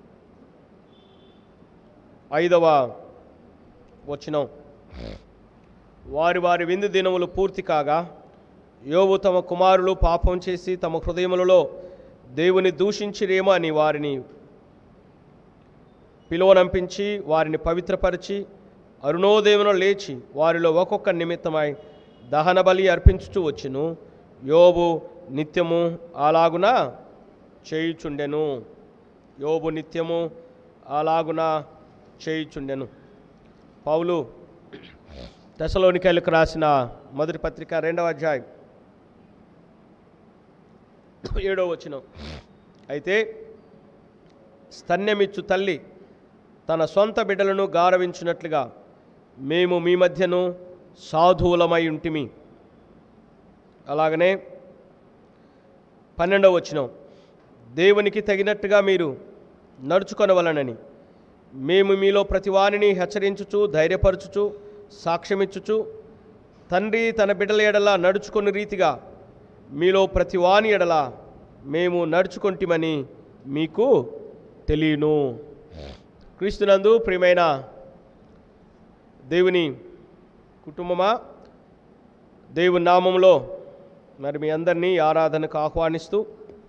S1: ఐదవ వచనం వారి వారి విందు దినములు పూర్తి కాగా యోబు తమ కుమారులు పాపం చేసి తమ హృదయములలో దేవుని దూషించిరేమో అని వారిని పిలువనంపించి వారిని పవిత్రపరిచి అరుణోదయమున లేచి వారిలో ఒక్కొక్క నిమిత్తమై దహన బలి అర్పించుచూ వచ్చును యోబు నిత్యము అలాగున చేయుచుండెను యోబు నిత్యము అలాగున చేయుచుండెను పౌలు తెసలోనికాయలకు రాసిన మొదటి పత్రిక రెండవ అధ్యాయం ఏడో వచనం అయితే స్తన్యమిచ్చు తల్లి తన సొంత బిడ్డలను గారవించినట్లుగా మేము మీ మధ్యను సాధువులమై ఉంటిమి అలాగనే పన్నెండవ వచనం దేవునికి తగినట్టుగా మీరు నడుచుకొనవలనని మేము మీలో ప్రతివానిని హెచ్చరించుచు ధైర్యపరచుచు సాక్ష్యమిచ్చుచు తండ్రి తన బిడ్డల ఎడల నడుచుకుని రీతిగా మీలో ప్రతివాని ఎడల మేము నడుచుకుంటామని మీకు తెలియను క్రీస్తునందు ప్రియమైన దేవుని కుటుంబమా దేవుని నామంలో మరి మీ అందరినీ ఈ ఆరాధనకు ఆహ్వానిస్తూ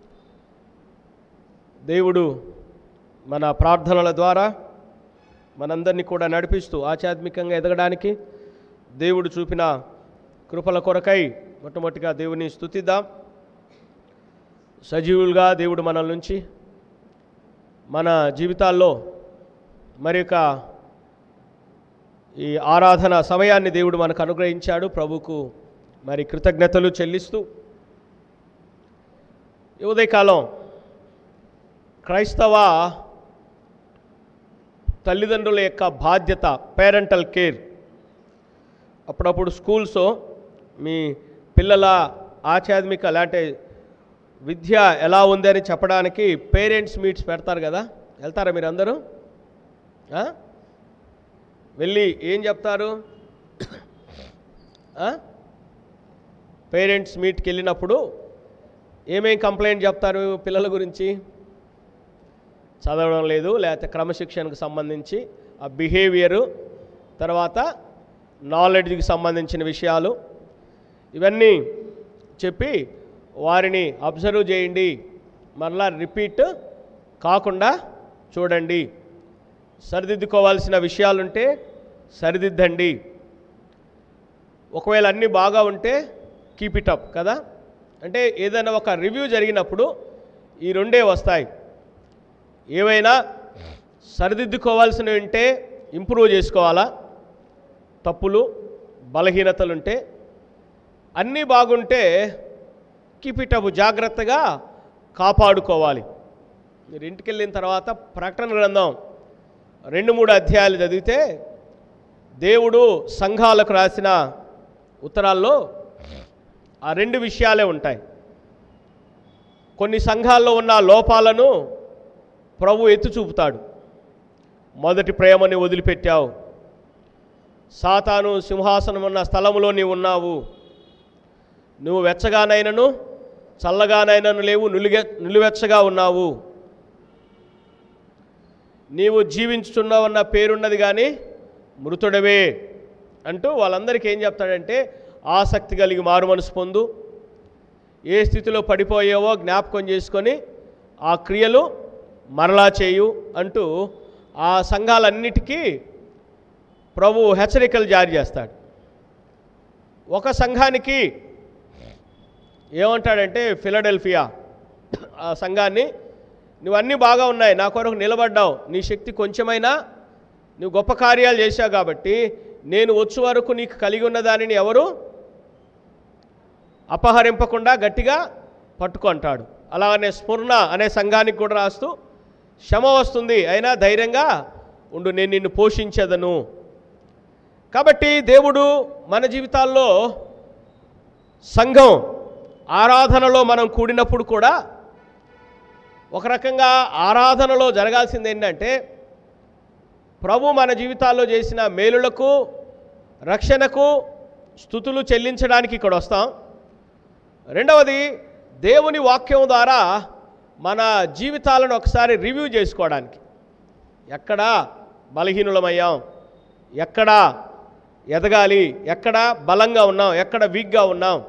S1: దేవుడు మన ప్రార్థనల ద్వారా మనందరినీ కూడా నడిపిస్తూ ఆధ్యాత్మికంగా ఎదగడానికి దేవుడు చూపిన కృపల కొరకై మొట్టమొదటిగా దేవుని స్తుతిద్దాం సజీవులుగా దేవుడు మనల నుంచి మన జీవితాల్లో మరి యొక్క ఈ ఆరాధన సమయాన్ని దేవుడు మనకు అనుగ్రహించాడు ప్రభుకు మరి కృతజ్ఞతలు చెల్లిస్తూ ఈ ఉదయకాలం క్రైస్తవ తల్లిదండ్రుల యొక్క బాధ్యత పేరెంటల్ కేర్ అప్పుడప్పుడు స్కూల్స్ మీ పిల్లల ఆధ్యాత్మిక అలాంటి విద్య ఎలా ఉంది అని చెప్పడానికి పేరెంట్స్ మీట్స్ పెడతారు కదా వెళ్తారా మీరు అందరూ ఆ? వెళ్ళి ఏం చెప్తారు పేరెంట్స్ మీట్కి వెళ్ళినప్పుడు ఏమేం కంప్లైంట్ చెప్తారు పిల్లల గురించి చదవడం లేదు లేకపోతే క్రమశిక్షణకు సంబంధించి ఆ బిహేవియరు తర్వాత నాలెడ్జ్కి సంబంధించిన విషయాలు ఇవన్నీ చెప్పి వారిని అబ్జర్వ్ చేయండి మరలా రిపీట్ కాకుండా చూడండి సరిదిద్దుకోవాల్సిన విషయాలుంటే సరిదిద్దండి ఒకవేళ అన్నీ బాగా ఉంటే కీప్ ఇట్ అప్ కదా అంటే ఏదైనా ఒక రివ్యూ జరిగినప్పుడు ఈ రెండే వస్తాయి ఏవైనా సరిదిద్దుకోవాల్సినవి ఉంటే ఇంప్రూవ్ చేసుకోవాలా తప్పులు బలహీనతలుంటే అన్నీ బాగుంటే కీప్ ఇట్ అప్ జాగ్రత్తగా కాపాడుకోవాలి మీరు ఇంటికి వెళ్ళిన తర్వాత ప్రకటన గ్రంథం రెండు మూడు అధ్యాయాలు చదివితే దేవుడు సంఘాలకు రాసిన ఉత్తరాల్లో ఆ రెండు విషయాలే ఉంటాయి కొన్ని సంఘాల్లో ఉన్న లోపాలను ప్రభు ఎత్తి చూపుతాడు మొదటి ప్రేమని వదిలిపెట్టావు సాతాను సింహాసనం ఉన్న స్థలములో నీవు ఉన్నావు నువ్వు వెచ్చగానైనను చల్లగానైనను లేవు నులిగె నిలువెచ్చగా ఉన్నావు నీవు జీవించుచున్నావన్న పేరున్నది కానీ మృతుడవే అంటూ వాళ్ళందరికీ ఏం చెప్తాడంటే ఆసక్తి కలిగి మారు మనసు పొందు ఏ స్థితిలో పడిపోయావో జ్ఞాపకం చేసుకొని ఆ క్రియలు మరలా చేయు అంటూ ఆ సంఘాలన్నిటికీ ప్రభు హెచ్చరికలు జారీ చేస్తాడు ఒక సంఘానికి ఏమంటాడంటే ఫిలడెల్ఫియా ఆ సంఘాన్ని నువ్వు అన్నీ బాగా ఉన్నాయి నా కొరకు నిలబడ్డావు నీ శక్తి కొంచెమైనా నువ్వు గొప్ప కార్యాలు చేశావు కాబట్టి నేను వచ్చే వరకు నీకు కలిగి ఉన్న దానిని ఎవరు అపహరింపకుండా గట్టిగా పట్టుకుంటాడు అలాగనే స్ఫురణ అనే సంఘానికి కూడా రాస్తూ శ్రమ వస్తుంది అయినా ధైర్యంగా ఉండు నేను నిన్ను పోషించేదను కాబట్టి దేవుడు మన జీవితాల్లో సంఘం ఆరాధనలో మనం కూడినప్పుడు కూడా ఒక రకంగా ఆరాధనలో జరగాల్సింది ఏంటంటే ప్రభు మన జీవితాల్లో చేసిన మేలులకు రక్షణకు స్థుతులు చెల్లించడానికి ఇక్కడ వస్తాం రెండవది దేవుని వాక్యం ద్వారా మన జీవితాలను ఒకసారి రివ్యూ చేసుకోవడానికి ఎక్కడ బలహీనులమయ్యాం ఎక్కడ ఎదగాలి ఎక్కడ బలంగా ఉన్నాం ఎక్కడ వీక్గా ఉన్నాం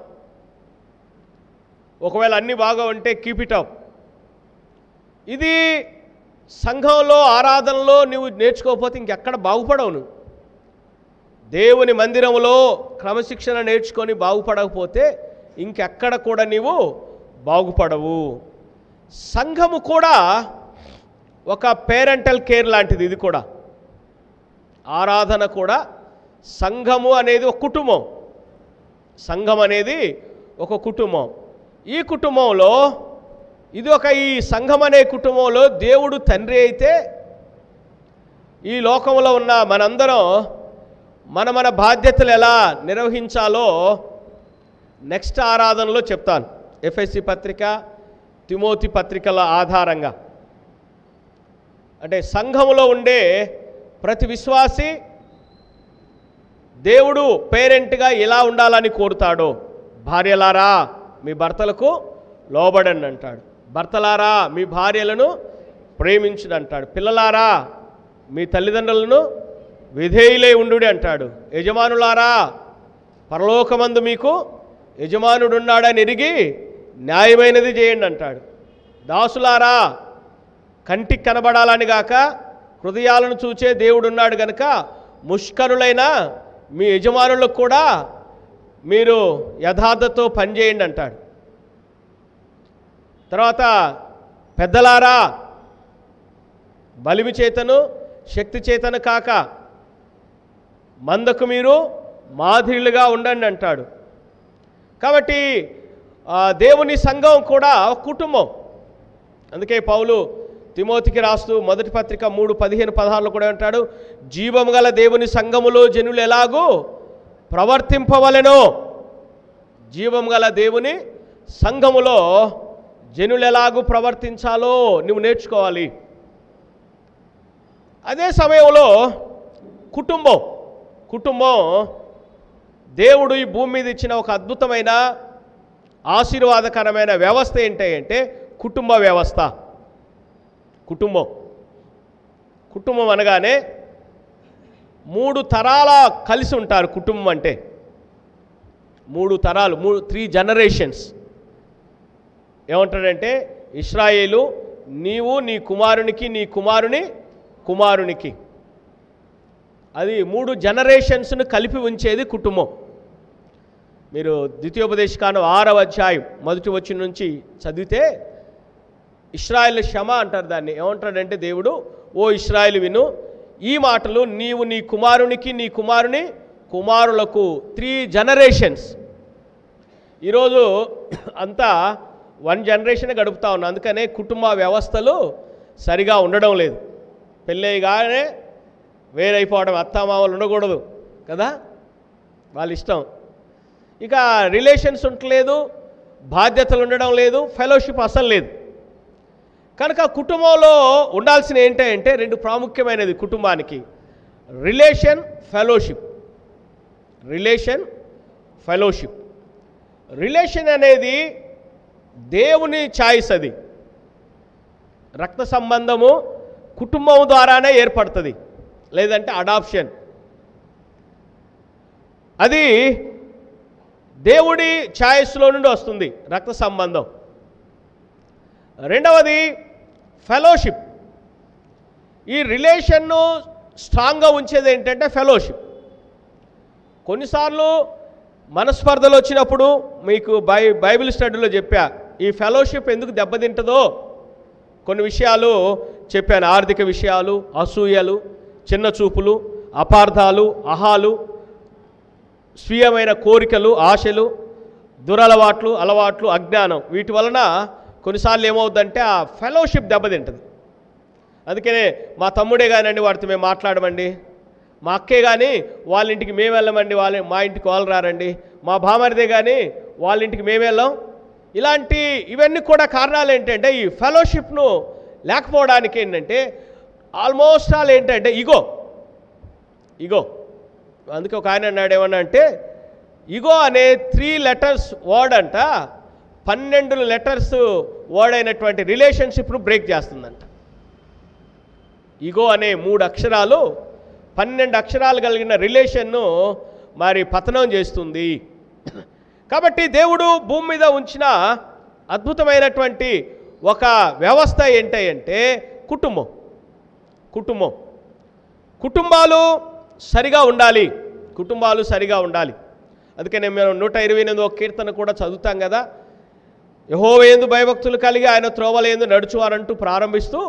S1: ఒకవేళ అన్నీ బాగా ఉంటే కీప్ ఇట్ అప్ ఇది సంఘంలో ఆరాధనలో నువ్వు నేర్చుకోకపోతే ఇంకెక్కడ బాగుపడవు నువ్వు దేవుని మందిరంలో క్రమశిక్షణ నేర్చుకొని బాగుపడకపోతే ఇంకెక్కడ కూడా నీవు బాగుపడవు సంఘము కూడా ఒక పేరెంటల్ కేర్ లాంటిది ఇది కూడా ఆరాధన కూడా సంఘము అనేది ఒక కుటుంబం సంఘం అనేది ఒక కుటుంబం ఈ కుటుంబంలో ఇది ఒక ఈ సంఘం అనే కుటుంబంలో దేవుడు తండ్రి అయితే ఈ లోకంలో ఉన్న మనందరం మన మన బాధ్యతలు ఎలా నిర్వహించాలో నెక్స్ట్ ఆరాధనలో చెప్తాను ఎఫ్ఎస్సి పత్రిక తిమోతి పత్రికల ఆధారంగా అంటే సంఘములో ఉండే ప్రతి విశ్వాసి దేవుడు పేరెంట్గా ఎలా ఉండాలని కోరుతాడో భార్యలారా మీ భర్తలకు లోబడండి అంటాడు భర్తలారా మీ భార్యలను ప్రేమించుడు అంటాడు పిల్లలారా మీ తల్లిదండ్రులను విధేయులై ఉండు అంటాడు యజమానులారా పరలోకమందు మీకు యజమానుడున్నాడని ఎరిగి న్యాయమైనది చేయండి అంటాడు దాసులారా కంటికి కనబడాలని గాక హృదయాలను చూచే దేవుడున్నాడు గనుక ముష్కరులైన మీ యజమానులకు కూడా మీరు యథార్థతో పనిచేయండి అంటాడు తర్వాత పెద్దలారా బలిమి చేతను శక్తి చేతను కాక మందకు మీరు మాదిరిలుగా ఉండండి అంటాడు కాబట్టి ఆ, దేవుని సంఘం కూడా ఒక కుటుంబం అందుకే పౌలు తిమోతికి రాస్తూ మొదటి పత్రిక మూడు పదిహేను పదహారులో కూడా అంటాడు జీవము గల దేవుని సంఘములో జనులు ఎలాగూ ప్రవర్తింపవలెనో జీవం గల దేవుని సంఘములో జనులు ఎలాగూ ప్రవర్తించాలో నువ్వు నేర్చుకోవాలి అదే సమయంలో కుటుంబం కుటుంబం దేవుడు ఈ భూమి మీద ఇచ్చిన ఒక అద్భుతమైన ఆశీర్వాదకరమైన వ్యవస్థ ఏంటి అంటే కుటుంబ వ్యవస్థ కుటుంబం కుటుంబం అనగానే మూడు తరాల కలిసి ఉంటారు కుటుంబం అంటే మూడు తరాలు మూడు త్రీ జనరేషన్స్ ఏమంటాడంటే ఇస్రాయేలు నీవు నీ కుమారునికి నీ కుమారుని కుమారునికి అది మూడు జనరేషన్స్ను కలిపి ఉంచేది కుటుంబం మీరు ద్వితీయోపదేశకాండం ఆరవ అధ్యాయం మొదటి వచ్చిన నుంచి చదివితే ఇస్రాయేల్ క్షమ అంటారు దాన్ని ఏమంటాడంటే దేవుడు ఓ ఇస్రాయేల్ విను ఈ మాటలు నీవు నీ కుమారునికి నీ కుమారుని కుమారులకు త్రీ జనరేషన్స్ ఈరోజు అంతా వన్ జనరేషన్ గడుపుతా ఉన్నాం అందుకనే కుటుంబ వ్యవస్థలు సరిగా ఉండడం లేదు పెళ్ళైగానే వేరైపోవడం అత్తామామలు ఉండకూడదు కదా వాళ్ళ ఇష్టం ఇక రిలేషన్స్ ఉండలేదు బాధ్యతలు ఉండడం లేదు ఫెలోషిప్ అసలు లేదు కనుక కుటుంబంలో ఉండాల్సిన ఏంటంటే రెండు ప్రాముఖ్యమైనది కుటుంబానికి relation fellowship relation fellowship relation అనేది దేవుని ఛాయిస్ అది రక్త సంబంధము కుటుంబం ద్వారానే ఏర్పడుతుంది లేదంటే అడాప్షన్ అది దేవుడి ఛాయిస్లో నుండి వస్తుంది రక్త సంబంధం రెండవది ఫెలోషిప్ ఈ రిలేషన్ను స్ట్రాంగ్గా ఉంచేది ఏంటంటే ఫెలోషిప్ కొన్నిసార్లు మనస్పర్ధలు వచ్చినప్పుడు మీకు బై బైబిల్ స్టడీలో చెప్పా ఈ ఫెలోషిప్ ఎందుకు దెబ్బతింటుందో కొన్ని విషయాలు చెప్పాను ఆర్థిక విషయాలు అసూయలు చిన్న చూపులు అపార్థాలు అహాలు స్వీయమైన కోరికలు ఆశలు దురలవాట్లు అలవాట్లు అజ్ఞానం వీటి వలన కొన్నిసార్లు ఏమవుద్దంటే ఆ ఫెలోషిప్ దెబ్బతింటుంది అందుకనే మా తమ్ముడే కానివ్వండి వాడితో మేము మాట్లాడమండి మా అక్కే కానీ వాళ్ళ ఇంటికి మేము వెళ్ళమండి వాళ్ళ మా ఇంటికి వాళ్ళు రారండి మా బామరిదే కానీ వాళ్ళ ఇంటికి మేము వెళ్ళాం ఇలాంటి ఇవన్నీ కూడా కారణాలు ఏంటంటే ఈ ఫెలోషిప్ను లేకపోవడానికి ఏంటంటే ఆల్మోస్ట్ ఆల్ ఏంటంటే ఇగో ఇగో అందుకే ఒక ఆయన అన్నాడు ఏమన్నా అంటే ఇగో అనే త్రీ లెటర్స్ వర్డ్ అంట పన్నెండు లెటర్స్ వర్డ్ అయినటువంటి రిలేషన్షిప్ను బ్రేక్ చేస్తుందంట ఇగో అనే మూడు అక్షరాలు పన్నెండు అక్షరాలు కలిగిన రిలేషన్ను మరి పతనం చేస్తుంది కాబట్టి దేవుడు భూమి మీద ఉంచిన అద్భుతమైనటువంటి ఒక వ్యవస్థ ఏంటి అంటే కుటుంబం కుటుంబం కుటుంబాలు సరిగా ఉండాలి కుటుంబాలు సరిగా ఉండాలి అందుకనే మేము నూట ఇరవై ఎనిమిదో కీర్తన కూడా చదువుతాం కదా యహోవేందు భయభక్తులు కలిగి ఆయన త్రోవలేందు నడుచువారంటూ ప్రారంభిస్తూ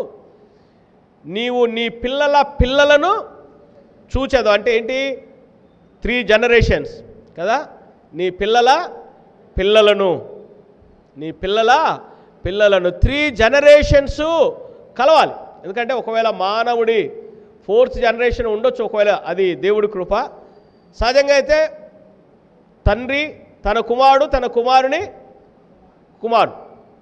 S1: నీవు నీ పిల్లల పిల్లలను చూచదు అంటే ఏంటి త్రీ జనరేషన్స్ కదా నీ పిల్లల పిల్లలను నీ పిల్లల పిల్లలను త్రీ జనరేషన్స్ కలవాలి ఎందుకంటే ఒకవేళ మానవుడి ఫోర్త్ జనరేషన్ ఉండొచ్చు ఒకవేళ అది దేవుడి కృప సహజంగా అయితే తండ్రి తన కుమారుడు తన కుమారుని కుమారుడు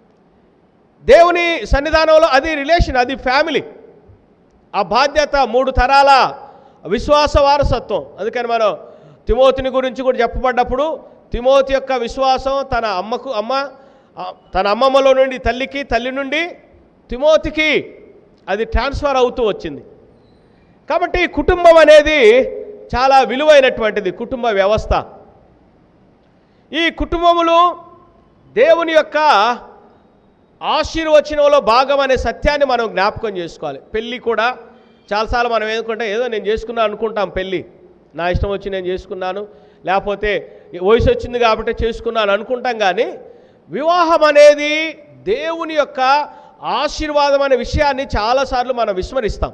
S1: దేవుని సన్నిధానంలో అది రిలేషన్ అది ఫ్యామిలీ ఆ బాధ్యత మూడు తరాల విశ్వాస వారసత్వం అందుకని మనం తిమోతిని గురించి కూడా చెప్పబడ్డప్పుడు తిమోతి యొక్క విశ్వాసం తన అమ్మకు అమ్మ ఆ, తన అమ్మమ్మలో నుండి తల్లికి తల్లి నుండి తిమోతికి అది ట్రాన్స్ఫర్ అవుతూ వచ్చింది కాబట్టి కుటుంబం అనేది చాలా విలువైనటువంటిది కుటుంబ వ్యవస్థ ఈ కుటుంబములు దేవుని యొక్క ఆశీర్వచనంలో భాగం అనే సత్యాన్ని మనం జ్ఞాపకం చేసుకోవాలి పెళ్ళి కూడా చాలాసార్లు మనం ఏనుకుంటే ఏదో నేను చేసుకున్నాను అనుకుంటాం పెళ్ళి నా ఇష్టం వచ్చి నేను చేసుకున్నాను లేకపోతే వయసు వచ్చింది కాబట్టి చేసుకున్నాను అనుకుంటాం కానీ వివాహం అనేది దేవుని యొక్క ఆశీర్వాదం అనే విషయాన్ని చాలాసార్లు మనం విస్మరిస్తాం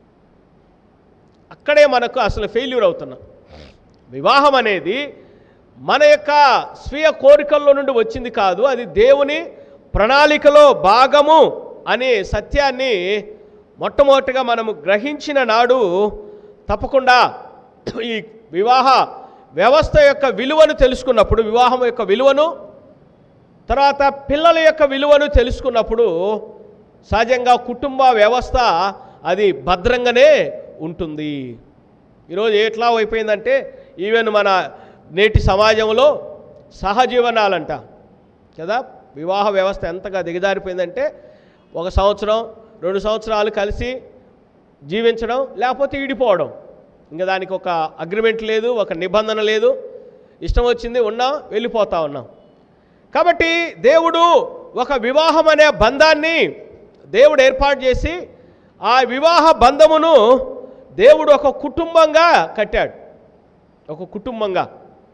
S1: అక్కడే మనకు అసలు ఫెయిల్యూర్ అవుతున్నాం వివాహం అనేది మన యొక్క స్వీయ కోరికల్లో నుండి వచ్చింది కాదు అది దేవుని ప్రణాళికలో భాగము అనే సత్యాన్ని మొట్టమొదటిగా మనము గ్రహించిన నాడు తప్పకుండా ఈ వివాహ వ్యవస్థ యొక్క విలువను తెలుసుకున్నప్పుడు వివాహం యొక్క విలువను తర్వాత పిల్లల యొక్క విలువను తెలుసుకున్నప్పుడు సహజంగా కుటుంబ వ్యవస్థ అది భద్రంగానే ఉంటుంది ఈరోజు ఎట్లా అయిపోయిందంటే ఈవెన్ మన నేటి సమాజంలో సహజీవనాలంట కదా వివాహ వ్యవస్థ ఎంతగా దిగజారిపోయిందంటే ఒక సంవత్సరం రెండు సంవత్సరాలు కలిసి జీవించడం లేకపోతే ఈడిపోవడం ఇంకా దానికి ఒక అగ్రిమెంట్ లేదు ఒక నిబంధన లేదు ఇష్టం వచ్చింది ఉన్నాం వెళ్ళిపోతా ఉన్నాం కాబట్టి దేవుడు ఒక వివాహం అనే బంధాన్ని దేవుడు ఏర్పాటు చేసి ఆ వివాహ బంధమును దేవుడు ఒక కుటుంబంగా కట్టాడు ఒక కుటుంబంగా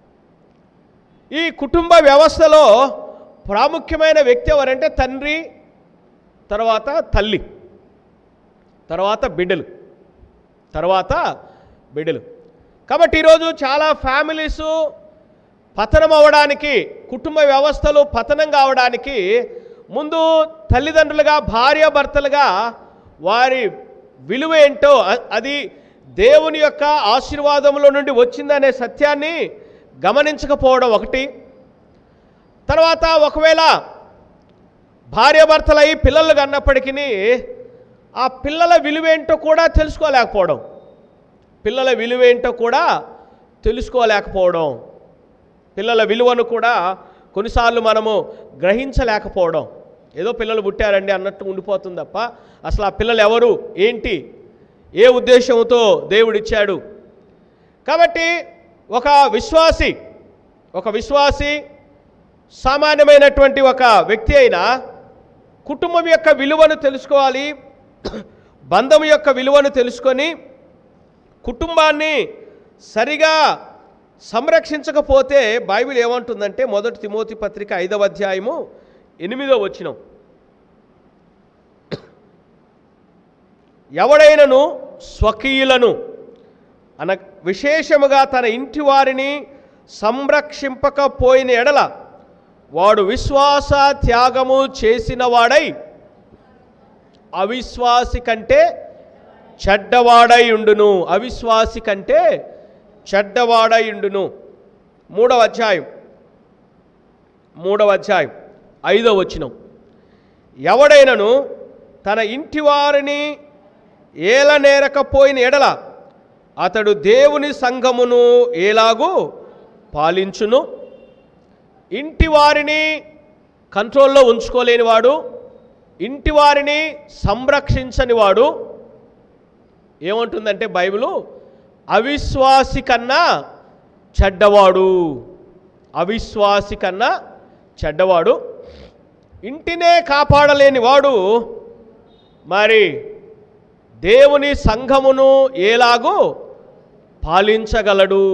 S1: ఈ కుటుంబ వ్యవస్థలో ప్రాముఖ్యమైన వ్యక్తి ఎవరంటే తండ్రి తర్వాత తల్లి తర్వాత బిడ్డలు తర్వాత బిడ్డలు కాబట్టి ఈరోజు చాలా ఫ్యామిలీసు పతనం అవ్వడానికి కుటుంబ వ్యవస్థలు పతనం కావడానికి ముందు తల్లిదండ్రులుగా భార్యాభర్తలుగా వారి విలువ ఏంటో అ- అది దేవుని యొక్క ఆశీర్వాదంలో నుండి వచ్చిందనే సత్యాన్ని గమనించకపోవడం ఒకటి తర్వాత ఒకవేళ భార్యాభర్తలై పిల్లలు కన్నప్పటికీ ఆ పిల్లల విలువేంటో కూడా తెలుసుకోలేకపోవడం పిల్లల విలువేంటో కూడా తెలుసుకోలేకపోవడం పిల్లల విలువను కూడా కొన్నిసార్లు మనము గ్రహించలేకపోవడం ఏదో పిల్లలు పుట్టారండి అన్నట్టు ఉండిపోతుంది తప్ప అసలు ఆ పిల్లలు ఎవరు ఏంటి ఏ ఉద్దేశంతో దేవుడిచ్చాడు కాబట్టి ఒక విశ్వాసి ఒక విశ్వాసి సామాన్యమైనటువంటి ఒక వ్యక్తి అయినా కుటుంబం యొక్క విలువను తెలుసుకోవాలి బంధం యొక్క విలువను తెలుసుకొని కుటుంబాన్ని సరిగా సంరక్షించకపోతే బైబిల్ ఏమంటుందంటే మొదటి తిమోతి పత్రిక ఐదవ అధ్యాయము ఎనిమిదో వచ్చినం ఎవడైనను స్వకీయులను అన విశేషముగా తన ఇంటి వారిని సంరక్షింపకపోయిన ఎడల వాడు విశ్వాస త్యాగము చేసిన వాడై అవిశ్వాసి కంటే చెడ్డవాడై ఉండును అవిశ్వాసి కంటే చెడ్డవాడై ఉండును మూడవ అధ్యాయం మూడవ అధ్యాయం ఐదవ వచనం ఎవడైనను తన ఇంటి వారిని ఏలనేరకపోయిన ఎడల అతడు దేవుని సంఘమును ఎలాగూ పాలించును ఇంటి వారిని కంట్రోల్లో ఉంచుకోలేని వాడు ఇంటి వారిని సంరక్షించని వాడు ఏమంటుందంటే బైబిలు అవిశ్వాసి కన్నా చెడ్డవాడు అవిశ్వాసి కన్నా చెడ్డవాడు ఇంటినే కాపాడలేని వాడు మరి దేవుని సంఘమును ఎలాగూ పాలించగలడు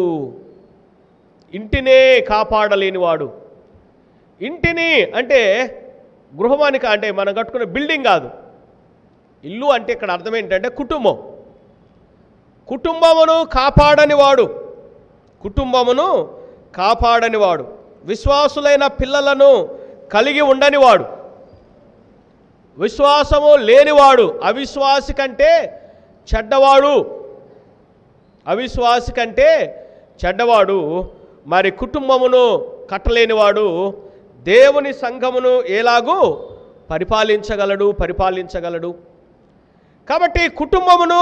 S1: ఇంటినే కాపాడలేనివాడు ఇంటిని అంటే గృహమానిక అంటే మనం కట్టుకునే బిల్డింగ్ కాదు ఇల్లు అంటే ఇక్కడ అర్థం ఏంటంటే కుటుంబం కుటుంబమును కాపాడని వాడు కుటుంబమును కాపాడని వాడు విశ్వాసులైన పిల్లలను కలిగి ఉండని వాడు విశ్వాసము లేనివాడు అవిశ్వాసి కంటే చెడ్డవాడు అవిశ్వాసి కంటే చెడ్డవాడు మరి కుటుంబమును కట్టలేనివాడు దేవుని సంఘమును ఎలాగూ పరిపాలించగలడు పరిపాలించగలడు కాబట్టి కుటుంబమును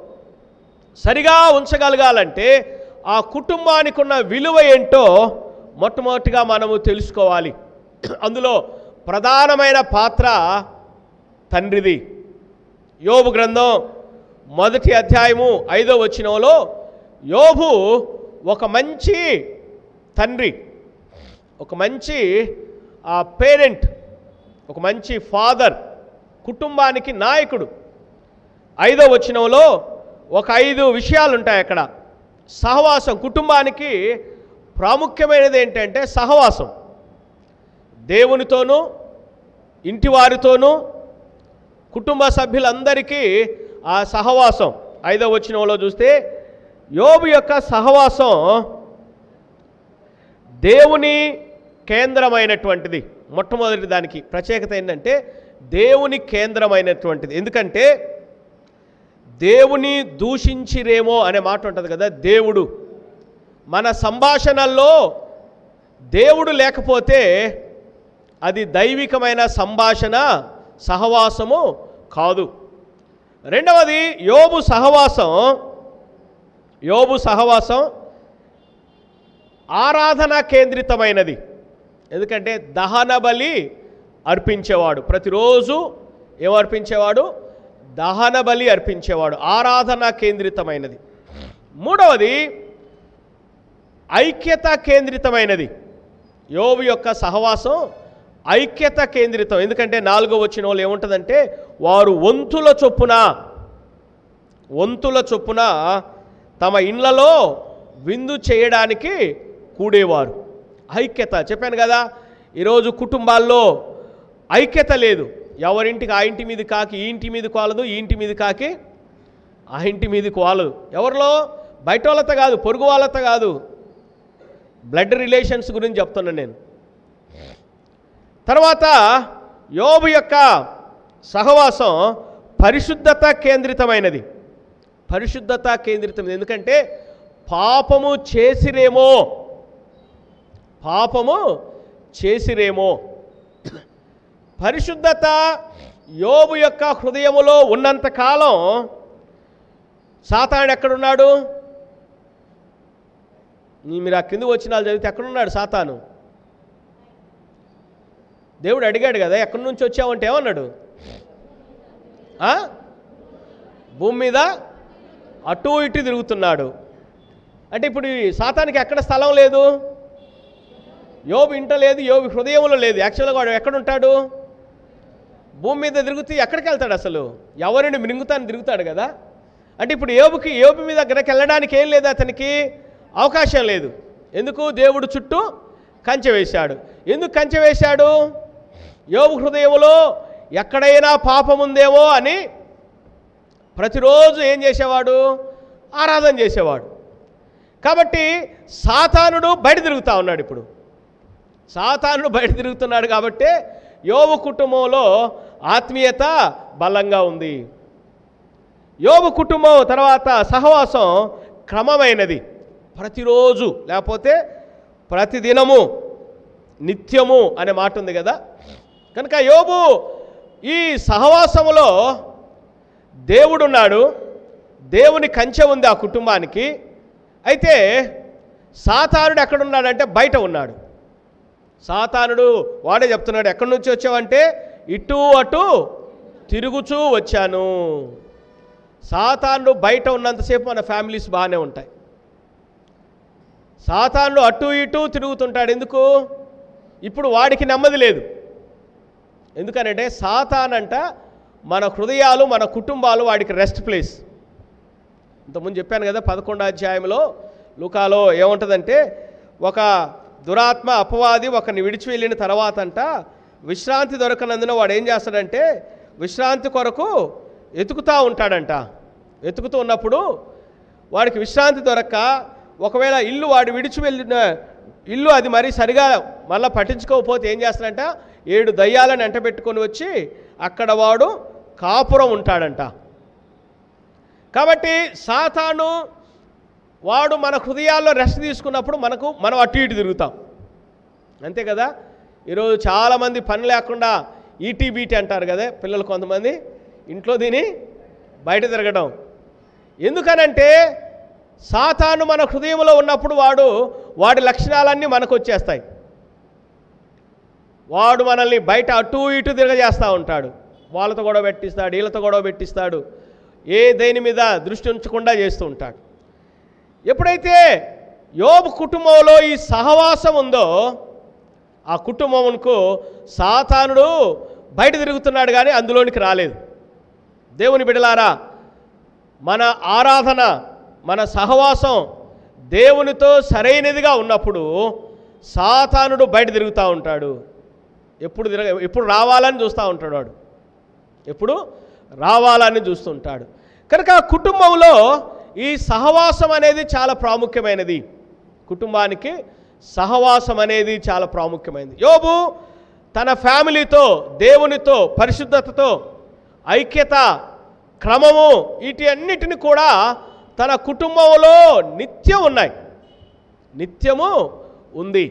S1: సరిగా ఉంచగలగాలంటే ఆ కుటుంబానికి ఉన్న విలువ ఏంటో మొట్టమొదటిగా మనము తెలుసుకోవాలి అందులో ప్రధానమైన పాత్ర తండ్రిది యోబు గ్రంథం మొదటి అధ్యాయము ఐదో వచనంలో యోబు ఒక మంచి తండ్రి ఒక మంచి పేరెంట్ ఒక మంచి ఫాదర్ కుటుంబానికి నాయకుడు ఐదో వచనంలో ఒక ఐదు విషయాలు ఉంటాయి అక్కడ సహవాసం కుటుంబానికి ప్రాముఖ్యమైనది ఏంటంటే సహవాసం దేవునితోనూ ఇంటి వారితోనూ కుటుంబ సభ్యులందరికీ ఆ సహవాసం ఐదవ వచనంలో చూస్తే యోబు యొక్క సహవాసం దేవుని కేంద్రమైనటువంటిది మొట్టమొదటి దానికి ప్రత్యేకత ఏంటంటే దేవుని కేంద్రమైనటువంటిది ఎందుకంటే దేవుని దూషించిరేమో అనే మాట ఉంటుంది కదా దేవుడు మన సంభాషణల్లో దేవుడు లేకపోతే అది దైవికమైన సంభాషణ సహవాసము కాదు రెండవది యోబు సహవాసం యోబు సహవాసం ఆరాధన కేంద్రితమైనది ఎందుకంటే దహన బలి అర్పించేవాడు ప్రతిరోజు ఏం అర్పించేవాడు దహన బలి అర్పించేవాడు ఆరాధన కేంద్రితమైనది మూడవది ఐక్యత కేంద్రితమైనది యోబు యొక్క సహవాసం ఐక్యత కేంద్రితం ఎందుకంటే నాలుగో వచ్చిన వాళ్ళు ఏముంటుందంటే వారు వంతుల చొప్పున వంతుల చొప్పున తమ ఇండ్లలో విందు చేయడానికి కూడేవారు ఐక్యత చెప్పాను కదా ఈరోజు కుటుంబాల్లో ఐక్యత లేదు ఎవరింటికి ఆ ఇంటి మీద కాకి ఈ ఇంటి మీద కోలదు ఈ ఇంటి మీద కాకి ఆ ఇంటి మీద కోలదు ఎవరిలో బయట వాళ్ళతో కాదు పొరుగు వాళ్ళతో కాదు బ్లడ్ రిలేషన్స్ గురించి చెప్తున్నాను నేను తర్వాత యోబు యొక్క సహవాసం పరిశుద్ధత కేంద్రితమైనది పరిశుద్ధత కేంద్రితమైనది ఎందుకంటే పాపము చేసిరేమో పాపము చేసిరేమో పరిశుద్ధత యోబు యొక్క హృదయములో ఉన్నంత కాలం సాతాను ఎక్కడున్నాడు నీ- మీరు ఆ కింద వచ్చిన వాళ్ళు చదివితే ఎక్కడున్నాడు సాతాను దేవుడు అడిగాడు కదా ఎక్కడి నుంచి వచ్చావంటే ఏమన్నాడు ఆ? భూమి మీద అటు ఇటు తిరుగుతున్నాడు అంటే ఇప్పుడు ఈ సాతానికి ఎక్కడ స్థలం లేదు యోబు ఇంట లేదు యోబు హృదయంలో లేదు యాక్చువల్గా వాడు ఎక్కడుంటాడు భూమి మీద తిరుగుతూ ఎక్కడికి వెళ్తాడు అసలు ఎవరిని మింగుతాను తిరుగుతాడు కదా అంటే ఇప్పుడు యోబుకి యోబు మీద దగ్గరికి వెళ్ళడానికి ఏం లేదు అతనికి అవకాశం లేదు ఎందుకు దేవుడు చుట్టూ కంచె వేశాడు ఎందుకు కంచె వేశాడు యోబు హృదయంలో ఎక్కడైనా పాపం ఉందేమో అని ప్రతిరోజు ఏం చేసేవాడు ఆరాధన చేసేవాడు కాబట్టి సాతానుడు బయట తిరుగుతూ ఉన్నాడు ఇప్పుడు సాతానుడు బయట తిరుగుతున్నాడు కాబట్టి యోబు కుటుంబంలో ఆత్మీయత బలంగా ఉంది యోబు కుటుంబం తర్వాత సహవాసం క్రమమైనది ప్రతిరోజు లేకపోతే ప్రతిదినము నిత్యము అనే మాట ఉంది కదా కనుక యోబు ఈ సహవాసములో దేవుడున్నాడు దేవుని కంచె ఉంది ఆ కుటుంబానికి అయితే సాతానుడు ఎక్కడున్నాడంటే బయట ఉన్నాడు సాతానుడు వాడే చెప్తున్నాడు ఎక్కడి నుంచి వచ్చావంటే ఇటు అటు తిరుగుచూ వచ్చాను సాతానుడు బయట ఉన్నంతసేపు మన ఫ్యామిలీస్ బాగానే ఉంటాయి సాతానుడు అటు ఇటు తిరుగుతుంటాడు ఎందుకు ఇప్పుడు వాడికి నెమ్మది లేదు ఎందుకనంటే సాతానంట మన హృదయాలు మన కుటుంబాలు వాడికి రెస్ట్ ప్లేస్ ఇంతకుముందు చెప్పాను కదా పదకొండో అధ్యాయంలో లూకాలో ఏముంటుందంటే ఒక దురాత్మ అపవాది ఒకరిని విడిచి వెళ్ళిన తర్వాత అంట విశ్రాంతి దొరకనందున వాడు ఏం చేస్తాడంటే విశ్రాంతి కొరకు వెతుకుతూ ఉంటాడంట వెతుకుతూ ఉన్నప్పుడు వాడికి విశ్రాంతి దొరక్క ఒకవేళ ఇల్లు వాడు విడిచి వెళ్ళిన ఇల్లు అది మరి సరిగా మళ్ళీ పట్టించుకోకపోతే ఏం చేస్తాడంట ఏడు దయ్యాలను ఎంటబెట్టుకొని వచ్చి అక్కడ వాడు కాపురం ఉంటాడంట కాబట్టి సాతాను వాడు మన హృదయాల్లో రెస్ట్ తీసుకున్నప్పుడు మనకు మనం అటు ఇటు తిరుగుతాం అంతే కదా ఈరోజు చాలామంది పని లేకుండా ఈటీ బీటీ అంటారు కదా పిల్లలు కొంతమంది ఇంట్లో తిని బయట తిరగడం ఎందుకనంటే సాతాను మన హృదయంలో ఉన్నప్పుడు వాడు వాడి లక్షణాలన్నీ మనకు వచ్చేస్తాయి వాడు మనల్ని బయట అటు ఇటు తిరగజేస్తూ ఉంటాడు వాళ్ళతో గొడవ పెట్టిస్తాడు వీళ్ళతో గొడవ పెట్టిస్తాడు ఏ దేని మీద దృష్టి ఉంచకుండా చేస్తూ ఉంటాడు ఎప్పుడైతే యోబు కుటుంబంలో ఈ సహవాసం ఉందో ఆ కుటుంబమునకు సాతానుడు బయట తిరుగుతున్నాడు కానీ అందులోనికి రాలేదు దేవుని బిడలారా మన ఆరాధన మన సహవాసం దేవునితో సరైనదిగా ఉన్నప్పుడు సాతానుడు బయట తిరుగుతూ ఉంటాడు ఎప్పుడు తిరగ ఎప్పుడు రావాలని చూస్తూ ఉంటాడు వాడు ఎప్పుడు రావాలని చూస్తుంటాడు కనుక ఆ కుటుంబంలో ఈ సహవాసం అనేది చాలా ప్రాముఖ్యమైనది కుటుంబానికి సహవాసం అనేది చాలా ప్రాముఖ్యమైనది యోబు తన ఫ్యామిలీతో దేవునితో పరిశుద్ధతతో ఐక్యత క్రమము వీటి అన్నిటిని కూడా తన కుటుంబంలో నిత్యం ఉన్నాయి నిత్యము ఉంది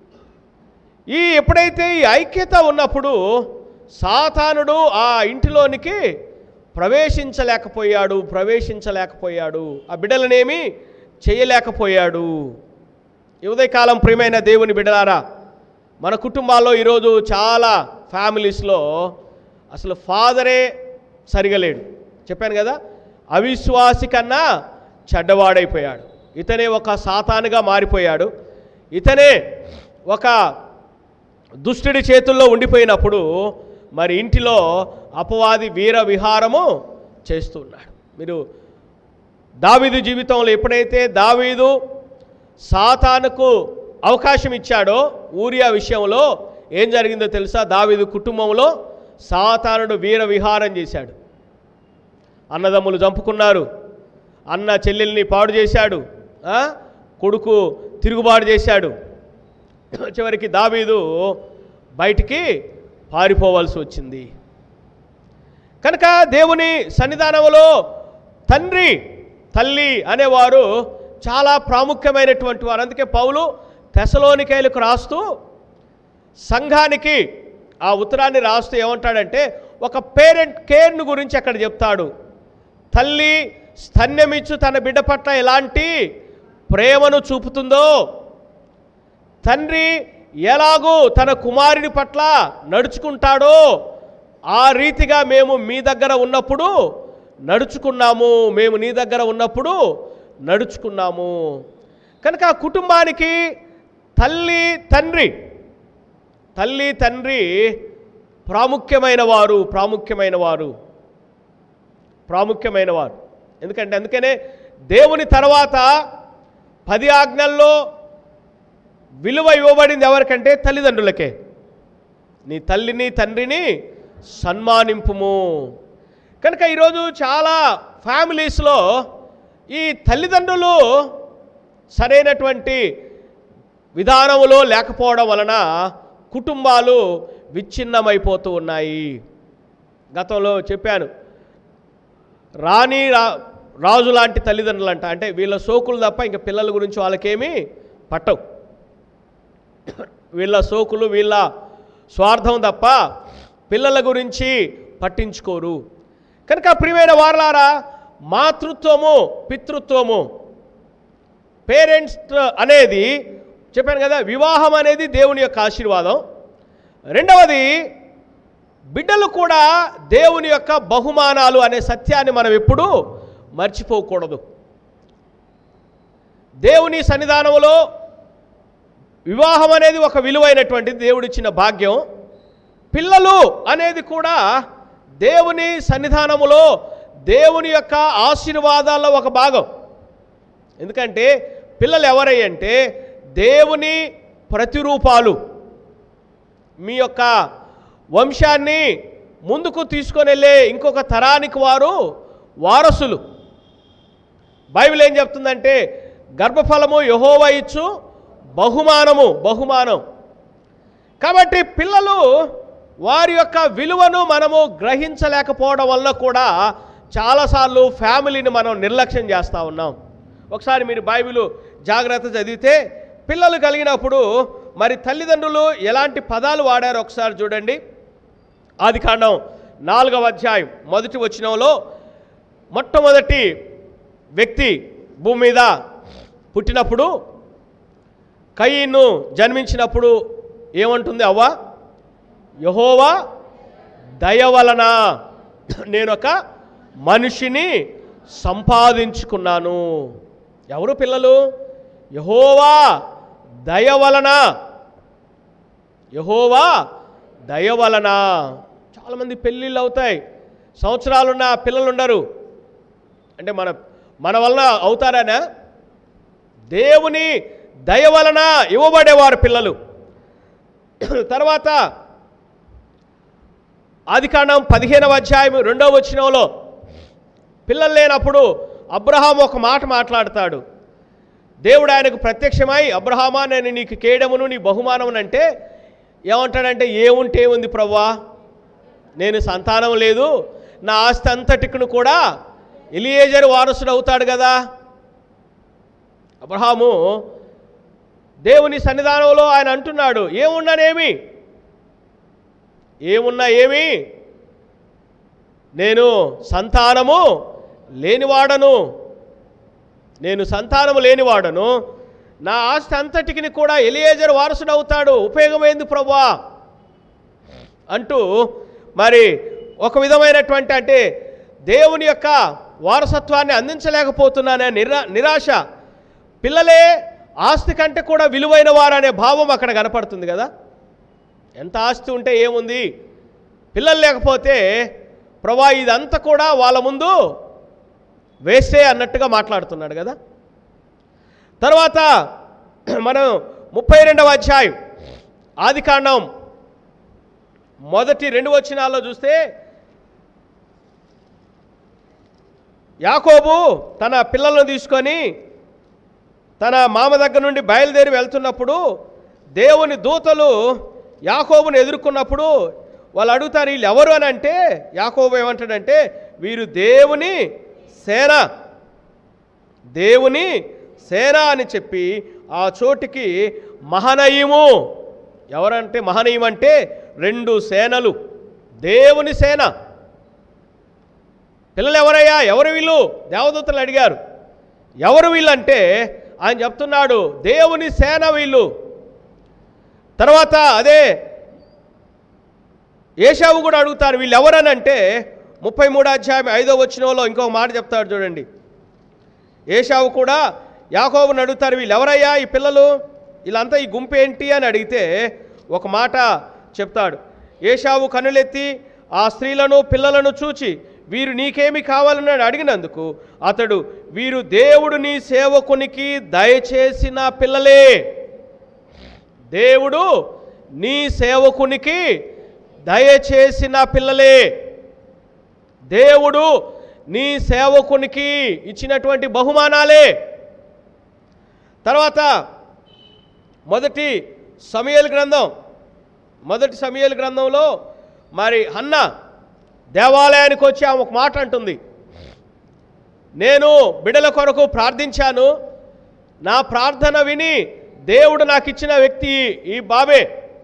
S1: ఈ ఎప్పుడైతే ఈ ఐక్యత ఉన్నప్పుడు సాతానుడు ఆ ఇంటిలోనికి ప్రవేశించలేకపోయాడు ప్రవేశించలేకపోయాడు ఆ బిడ్డలనేమి చేయలేకపోయాడు ఈ ఉదయకాలం ప్రియమైన దేవుని బిడ్డలారా మన కుటుంబాల్లో ఈరోజు చాలా ఫ్యామిలీస్లో అసలు ఫాదరే సరిగా లేడు చెప్పాను కదా అవిశ్వాసి కన్నా చెడ్డవాడైపోయాడు ఇతనే ఒక సాతానుగా మారిపోయాడు ఇతనే ఒక దుష్టుడి చేతుల్లో ఉండిపోయినప్పుడు మరి ఇంటిలో అపవాది వీర విహారము చేస్తున్నాడు మీరు దావీదు జీవితంలో ఎప్పుడైతే దావీదు సాతానుకు అవకాశం ఇచ్చాడో ఊరియా విషయంలో ఏం జరిగిందో తెలుసా దావీదు కుటుంబంలో సాతానుడు వీర విహారం చేశాడు అన్నదమ్ములు చంపుకున్నారు అన్న చెల్లెల్ని పాడు చేశాడు ఆ? కొడుకు తిరుగుబాటు చేశాడు చివరికి దావీదు బయటికి పారిపోవాల్సి వచ్చింది కనుక దేవుని సన్నిధానంలో తండ్రి తల్లి అనేవారు చాలా ప్రాముఖ్యమైనటువంటి వారు అందుకే పౌలు తెసలోనికాయలకు రాస్తూ సంఘానికి ఆ ఉత్తరాన్ని రాస్తూ ఏమంటాడంటే ఒక పేరెంట్ కేర్ను గురించి అక్కడ చెప్తాడు తల్లి స్తన్యమిచ్చు తన బిడ్డ పట్ల ఎలాంటి ప్రేమను చూపుతుందో తండ్రి ఎలాగూ తన కుమారుని పట్ల నడుచుకుంటాడో ఆ రీతిగా మేము మీ దగ్గర ఉన్నప్పుడు నడుచుకున్నాము మేము నీ దగ్గర ఉన్నప్పుడు నడుచుకున్నాము కనుక ఆ కుటుంబానికి తల్లి తండ్రి తల్లి తండ్రి ప్రాముఖ్యమైన వారు ప్రాముఖ్యమైన వారు ప్రాముఖ్యమైన వారు ఎందుకంటే అందుకనే దేవుని తర్వాత పది ఆజ్ఞల్లో విలువ ఇవ్వబడింది ఎవరికంటే తల్లిదండ్రులకే నీ తల్లిని తండ్రిని సన్మానింపుము కనుక ఈరోజు చాలా ఫ్యామిలీస్లో ఈ తల్లిదండ్రులు సరైనటువంటి విధానములో లేకపోవడం వలన కుటుంబాలు విచ్ఛిన్నమైపోతూ ఉన్నాయి గతంలో చెప్పాను రాణి రా రాజు లాంటి తల్లిదండ్రులు అంట అంటే వీళ్ళ సోకులు తప్ప ఇంకా పిల్లల గురించి వాళ్ళకేమీ పట్టవు వీళ్ళ సోకులు వీళ్ళ స్వార్థం తప్ప పిల్లల గురించి పట్టించుకోరు కనుక ప్రియమైన వారలారా మాతృత్వము పితృత్వము పేరెంట్స్ అనేది చెప్పాను కదా వివాహం అనేది దేవుని యొక్క ఆశీర్వాదం రెండవది బిడ్డలు కూడా దేవుని యొక్క బహుమానాలు అనే సత్యాన్ని మనం ఎప్పుడూ మర్చిపోకూడదు దేవుని సన్నిధానంలో వివాహం అనేది ఒక విలువైనటువంటిది దేవుడిచ్చిన భాగ్యం పిల్లలు అనేది కూడా దేవుని సన్నిధానములో దేవుని యొక్క ఆశీర్వాదాల్లో ఒక భాగం ఎందుకంటే పిల్లలు ఎవరై అంటే దేవుని ప్రతిరూపాలు మీ యొక్క వంశాన్ని ముందుకు తీసుకొని వెళ్ళే ఇంకొక తరానికి వారు వారసులు బైబిల్ ఏం చెప్తుందంటే గర్భఫలము యహోవా ఇచ్చు బహుమానము బహుమానం కాబట్టి పిల్లలు వారి యొక్క విలువను మనము గ్రహించలేకపోవడం వల్ల కూడా చాలాసార్లు ఫ్యామిలీని మనం నిర్లక్ష్యం చేస్తూ ఉన్నాం ఒకసారి మీరు బైబిల్ జాగ్రత్త చదివితే పిల్లలు కలిగినప్పుడు మరి తల్లిదండ్రులు ఎలాంటి పదాలు వాడారో ఒకసారి చూడండి ఆది కాండం నాలుగవ అధ్యాయం మొదటి వచనంలో మొట్టమొదటి వ్యక్తి భూమి మీద పుట్టినప్పుడు కయ్యను జన్మించినప్పుడు ఏమంటుంది అవ్వ యహోవా దయ వలన నేను ఒక మనిషిని సంపాదించుకున్నాను ఎవరు పిల్లలు యహోవా దయ వలన యహోవా దయ వలన చాలామంది పెళ్ళిళ్ళు అవుతాయి సంవత్సరాలున్న పిల్లలు ఉండరు అంటే మన మన వలన అవుతారనా దేవుని దయ వలన ఇవ్వబడేవారు పిల్లలు తర్వాత ఆదికాండం పదిహేనవ అధ్యాయం రెండవ వచనంలో పిల్లలు లేనప్పుడు అబ్రహాం ఒక మాట మాట్లాడతాడు దేవుడు ఆయనకు ప్రత్యక్షమై అబ్రహామా నేను నీకు కేయడమును నీ బహుమానమును అంటే ఏమంటాడంటే ఏముంటే ఉంది ప్రవ్వా నేను సంతానం లేదు నా ఆస్తి అంతటికిను కూడా ఎలియేజర్ వారసుడు అవుతాడు కదా అబ్రహాము దేవుని సన్నిధానంలో ఆయన అంటున్నాడు ఏమున్నానేమి ఏమున్నా ఏమి నేను సంతానము లేనివాడను నేను సంతానము లేనివాడను నా ఆస్తి అంతటికి కూడా ఎలియేజర్ వారసుడు అవుతాడు ఉపయోగమైంది ప్రభా అంటూ మరి ఒక విధమైనటువంటి అంటే దేవుని యొక్క వారసత్వాన్ని అందించలేకపోతున్నానే నిరా నిరాశ పిల్లలే ఆస్తి కంటే కూడా విలువైన వారనే భావం అక్కడ కనపడుతుంది కదా ఎంత ఆస్తి ఉంటే ఏముంది పిల్లలు లేకపోతే ప్రభా ఇదంతా కూడా వాళ్ళ ముందు వేస్తే అన్నట్టుగా మాట్లాడుతున్నాడు కదా తర్వాత మనం ముప్పై రెండవ అధ్యాయం ఆదికాండం మొదటి రెండు వచనాల్లో చూస్తే యాకోబు తన పిల్లలను తీసుకొని తన మామ దగ్గర నుండి బయలుదేరి వెళ్తున్నప్పుడు దేవుని దూతలు యాకోబును ఎదుర్కొన్నప్పుడు వాళ్ళు అడుగుతారు వీళ్ళు ఎవరు అని అంటే యాకోబు ఏమంటాడంటే వీరు దేవుని సేన దేవుని సేన అని చెప్పి ఆ చోటికి మహనయము ఎవరంటే మహనయం అంటే రెండు సేనలు దేవుని సేన పిల్లలు ఎవరయ్యా ఎవరు వీళ్ళు దేవదూతలు అడిగారు ఎవరు వీళ్ళంటే ఆయన చెప్తున్నాడు దేవుని సేన వీళ్ళు తర్వాత అదే ఏషావు కూడా అడుగుతారు వీళ్ళు ఎవరనంటే ముప్పై మూడు అధ్యాయం ఐదో వచ్చినంలో ఇంకొక మాట చెప్తాడు చూడండి ఏషావు కూడా యాకోబుని అడుగుతారు వీళ్ళు ఎవరయ్యా ఈ పిల్లలు వీళ్ళంతా ఈ గుంపు ఏంటి అని అడిగితే ఒక మాట చెప్తాడు ఏషావు కనులెత్తి ఆ స్త్రీలను పిల్లలను చూచి వీరు నీకేమి కావాలని అడిగినందుకు అతడు వీరు దేవుడు నీ సేవకునికి దయచేసిన పిల్లలే దేవుడు నీ సేవకునికి దయచేసిన పిల్లలే దేవుడు నీ సేవకునికి ఇచ్చినటువంటి బహుమానాలే తర్వాత మొదటి సమయల్ గ్రంథం మొదటి సమయల్ గ్రంథంలో మరి హన్న దేవాలయానికి వచ్చి ఆమె ఒక మాట అంటుంది నేను బిడల కొరకు ప్రార్థించాను నా ప్రార్థన విని దేవుడు నాకు ఇచ్చిన వ్యక్తి ఈ బాబే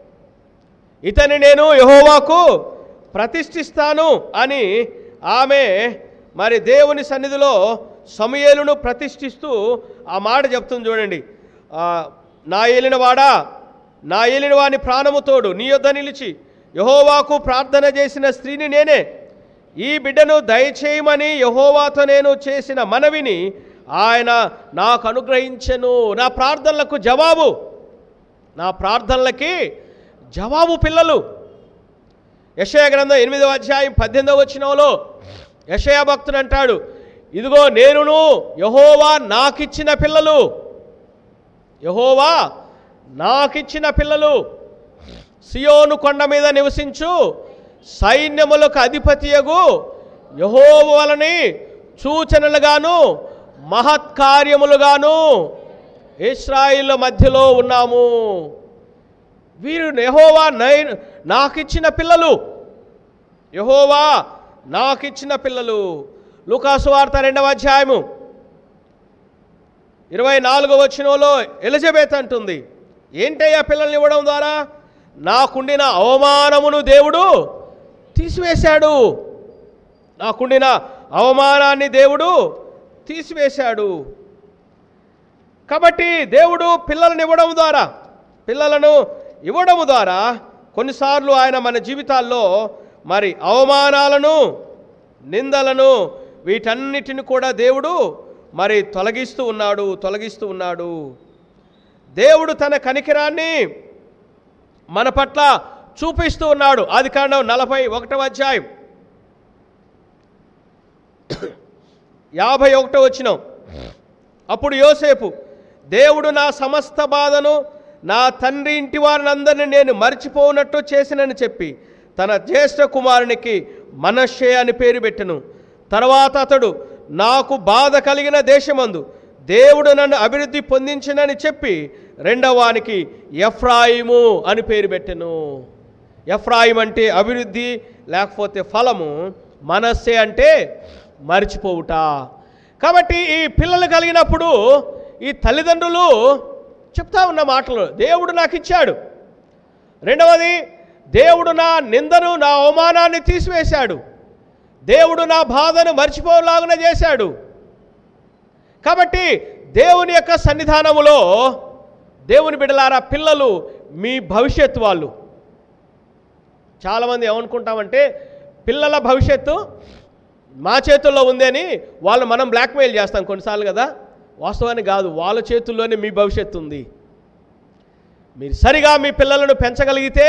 S1: ఇతని నేను యహోవాకు ప్రతిష్ఠిస్తాను అని ఆమె మరి దేవుని సన్నిధిలో సమయేలును ప్రతిష్ఠిస్తూ ఆ మాట చెప్తుంది చూడండి ఆ, నా ఏలినవాడా నా ఏలినవాని ప్రాణము తోడు నీ యొద్ద నిలిచి యహోవాకు ప్రార్థన చేసిన స్త్రీని నేనే ఈ బిడ్డను దయచేయమని యహోవాతో నేను చేసిన మనవిని ఆయన నాకు అనుగ్రహించెను నా ప్రార్థనలకు జవాబు నా ప్రార్థనలకి జవాబు పిల్లలు యశయ గ్రంథం ఎనిమిదవ అధ్యాయం పద్దెనిమిదవ వచ్చినంలో యశయ భక్తుడు అంటాడు ఇదిగో నేనును యహోవా నాకిచ్చిన పిల్లలు యహోవా నాకిచ్చిన పిల్లలు సియోను కొండ మీద నివసించు సైన్యములకు అధిపతియగు యహోవలని సూచనలుగాను మహత్కార్యములుగాను ఇస్రాయిల్ మధ్యలో ఉన్నాము వీరు యహోవా నై నాకిచ్చిన పిల్లలు యహోవా నాకిచ్చిన పిల్లలు లూకాసు వార్త రెండవ అధ్యాయము ఇరవై నాలుగో వచనంలో ఎలిజబెత్ అంటుంది ఏంటయ్యా పిల్లల్ని ఇవ్వడం ద్వారా నాకుండిన అవమానమును దేవుడు తీసివేశాడు నాకుండిన అవమానాన్ని దేవుడు తీసివేశాడు కాబట్టి దేవుడు పిల్లలను ఇవ్వడం ద్వారా పిల్లలను ఇవ్వడం ద్వారా కొన్నిసార్లు ఆయన మన జీవితాల్లో మరి అవమానాలను నిందలను వీటన్నిటిని కూడా దేవుడు మరి తొలగిస్తూ ఉన్నాడు తొలగిస్తూ ఉన్నాడు దేవుడు తన కనికిరాన్ని మన పట్ల చూపిస్తూ ఉన్నాడు ఆది కాండం నలభై ఒకటవ అధ్యాయం యాభై ఒకటో వచ్చినాం అప్పుడు యోసేపు దేవుడు నా సమస్త బాధను నా తండ్రి ఇంటి వారినందరినీ నేను మర్చిపోనట్టు చేసినని చెప్పి తన జ్యేష్ఠ కుమారునికి మనశ్శే అని పేరు పెట్టెను తర్వాత అతడు నాకు బాధ కలిగిన దేశమందు దేవుడు నన్ను అభివృద్ధి పొందించినని చెప్పి రెండవ వానికి ఎఫ్రాయిము అని పేరు పెట్టెను ఎఫ్రాయిం అంటే అభివృద్ధి లేకపోతే ఫలము మనస్సే అంటే మర్చిపోవుట కాబట్టి ఈ పిల్లలు కలిగినప్పుడు ఈ తల్లిదండ్రులు చెప్తా ఉన్న మాటలు దేవుడు నాకు ఇచ్చాడు రెండవది దేవుడు నా నిందను నా అవమానాన్ని తీసివేశాడు దేవుడు నా బాధను మర్చిపోలాగున చేశాడు కాబట్టి దేవుని యొక్క సన్నిధానములో దేవుని బిడలారా పిల్లలు మీ భవిష్యత్తు వాళ్ళు చాలామంది ఏమనుకుంటామంటే పిల్లల భవిష్యత్తు మా చేతుల్లో ఉంది అని వాళ్ళు మనం బ్లాక్మెయిల్ చేస్తాం కొన్నిసార్లు కదా వాస్తవానికి కాదు వాళ్ళ చేతుల్లోనే మీ భవిష్యత్తు ఉంది మీరు సరిగా మీ పిల్లలను పెంచగలిగితే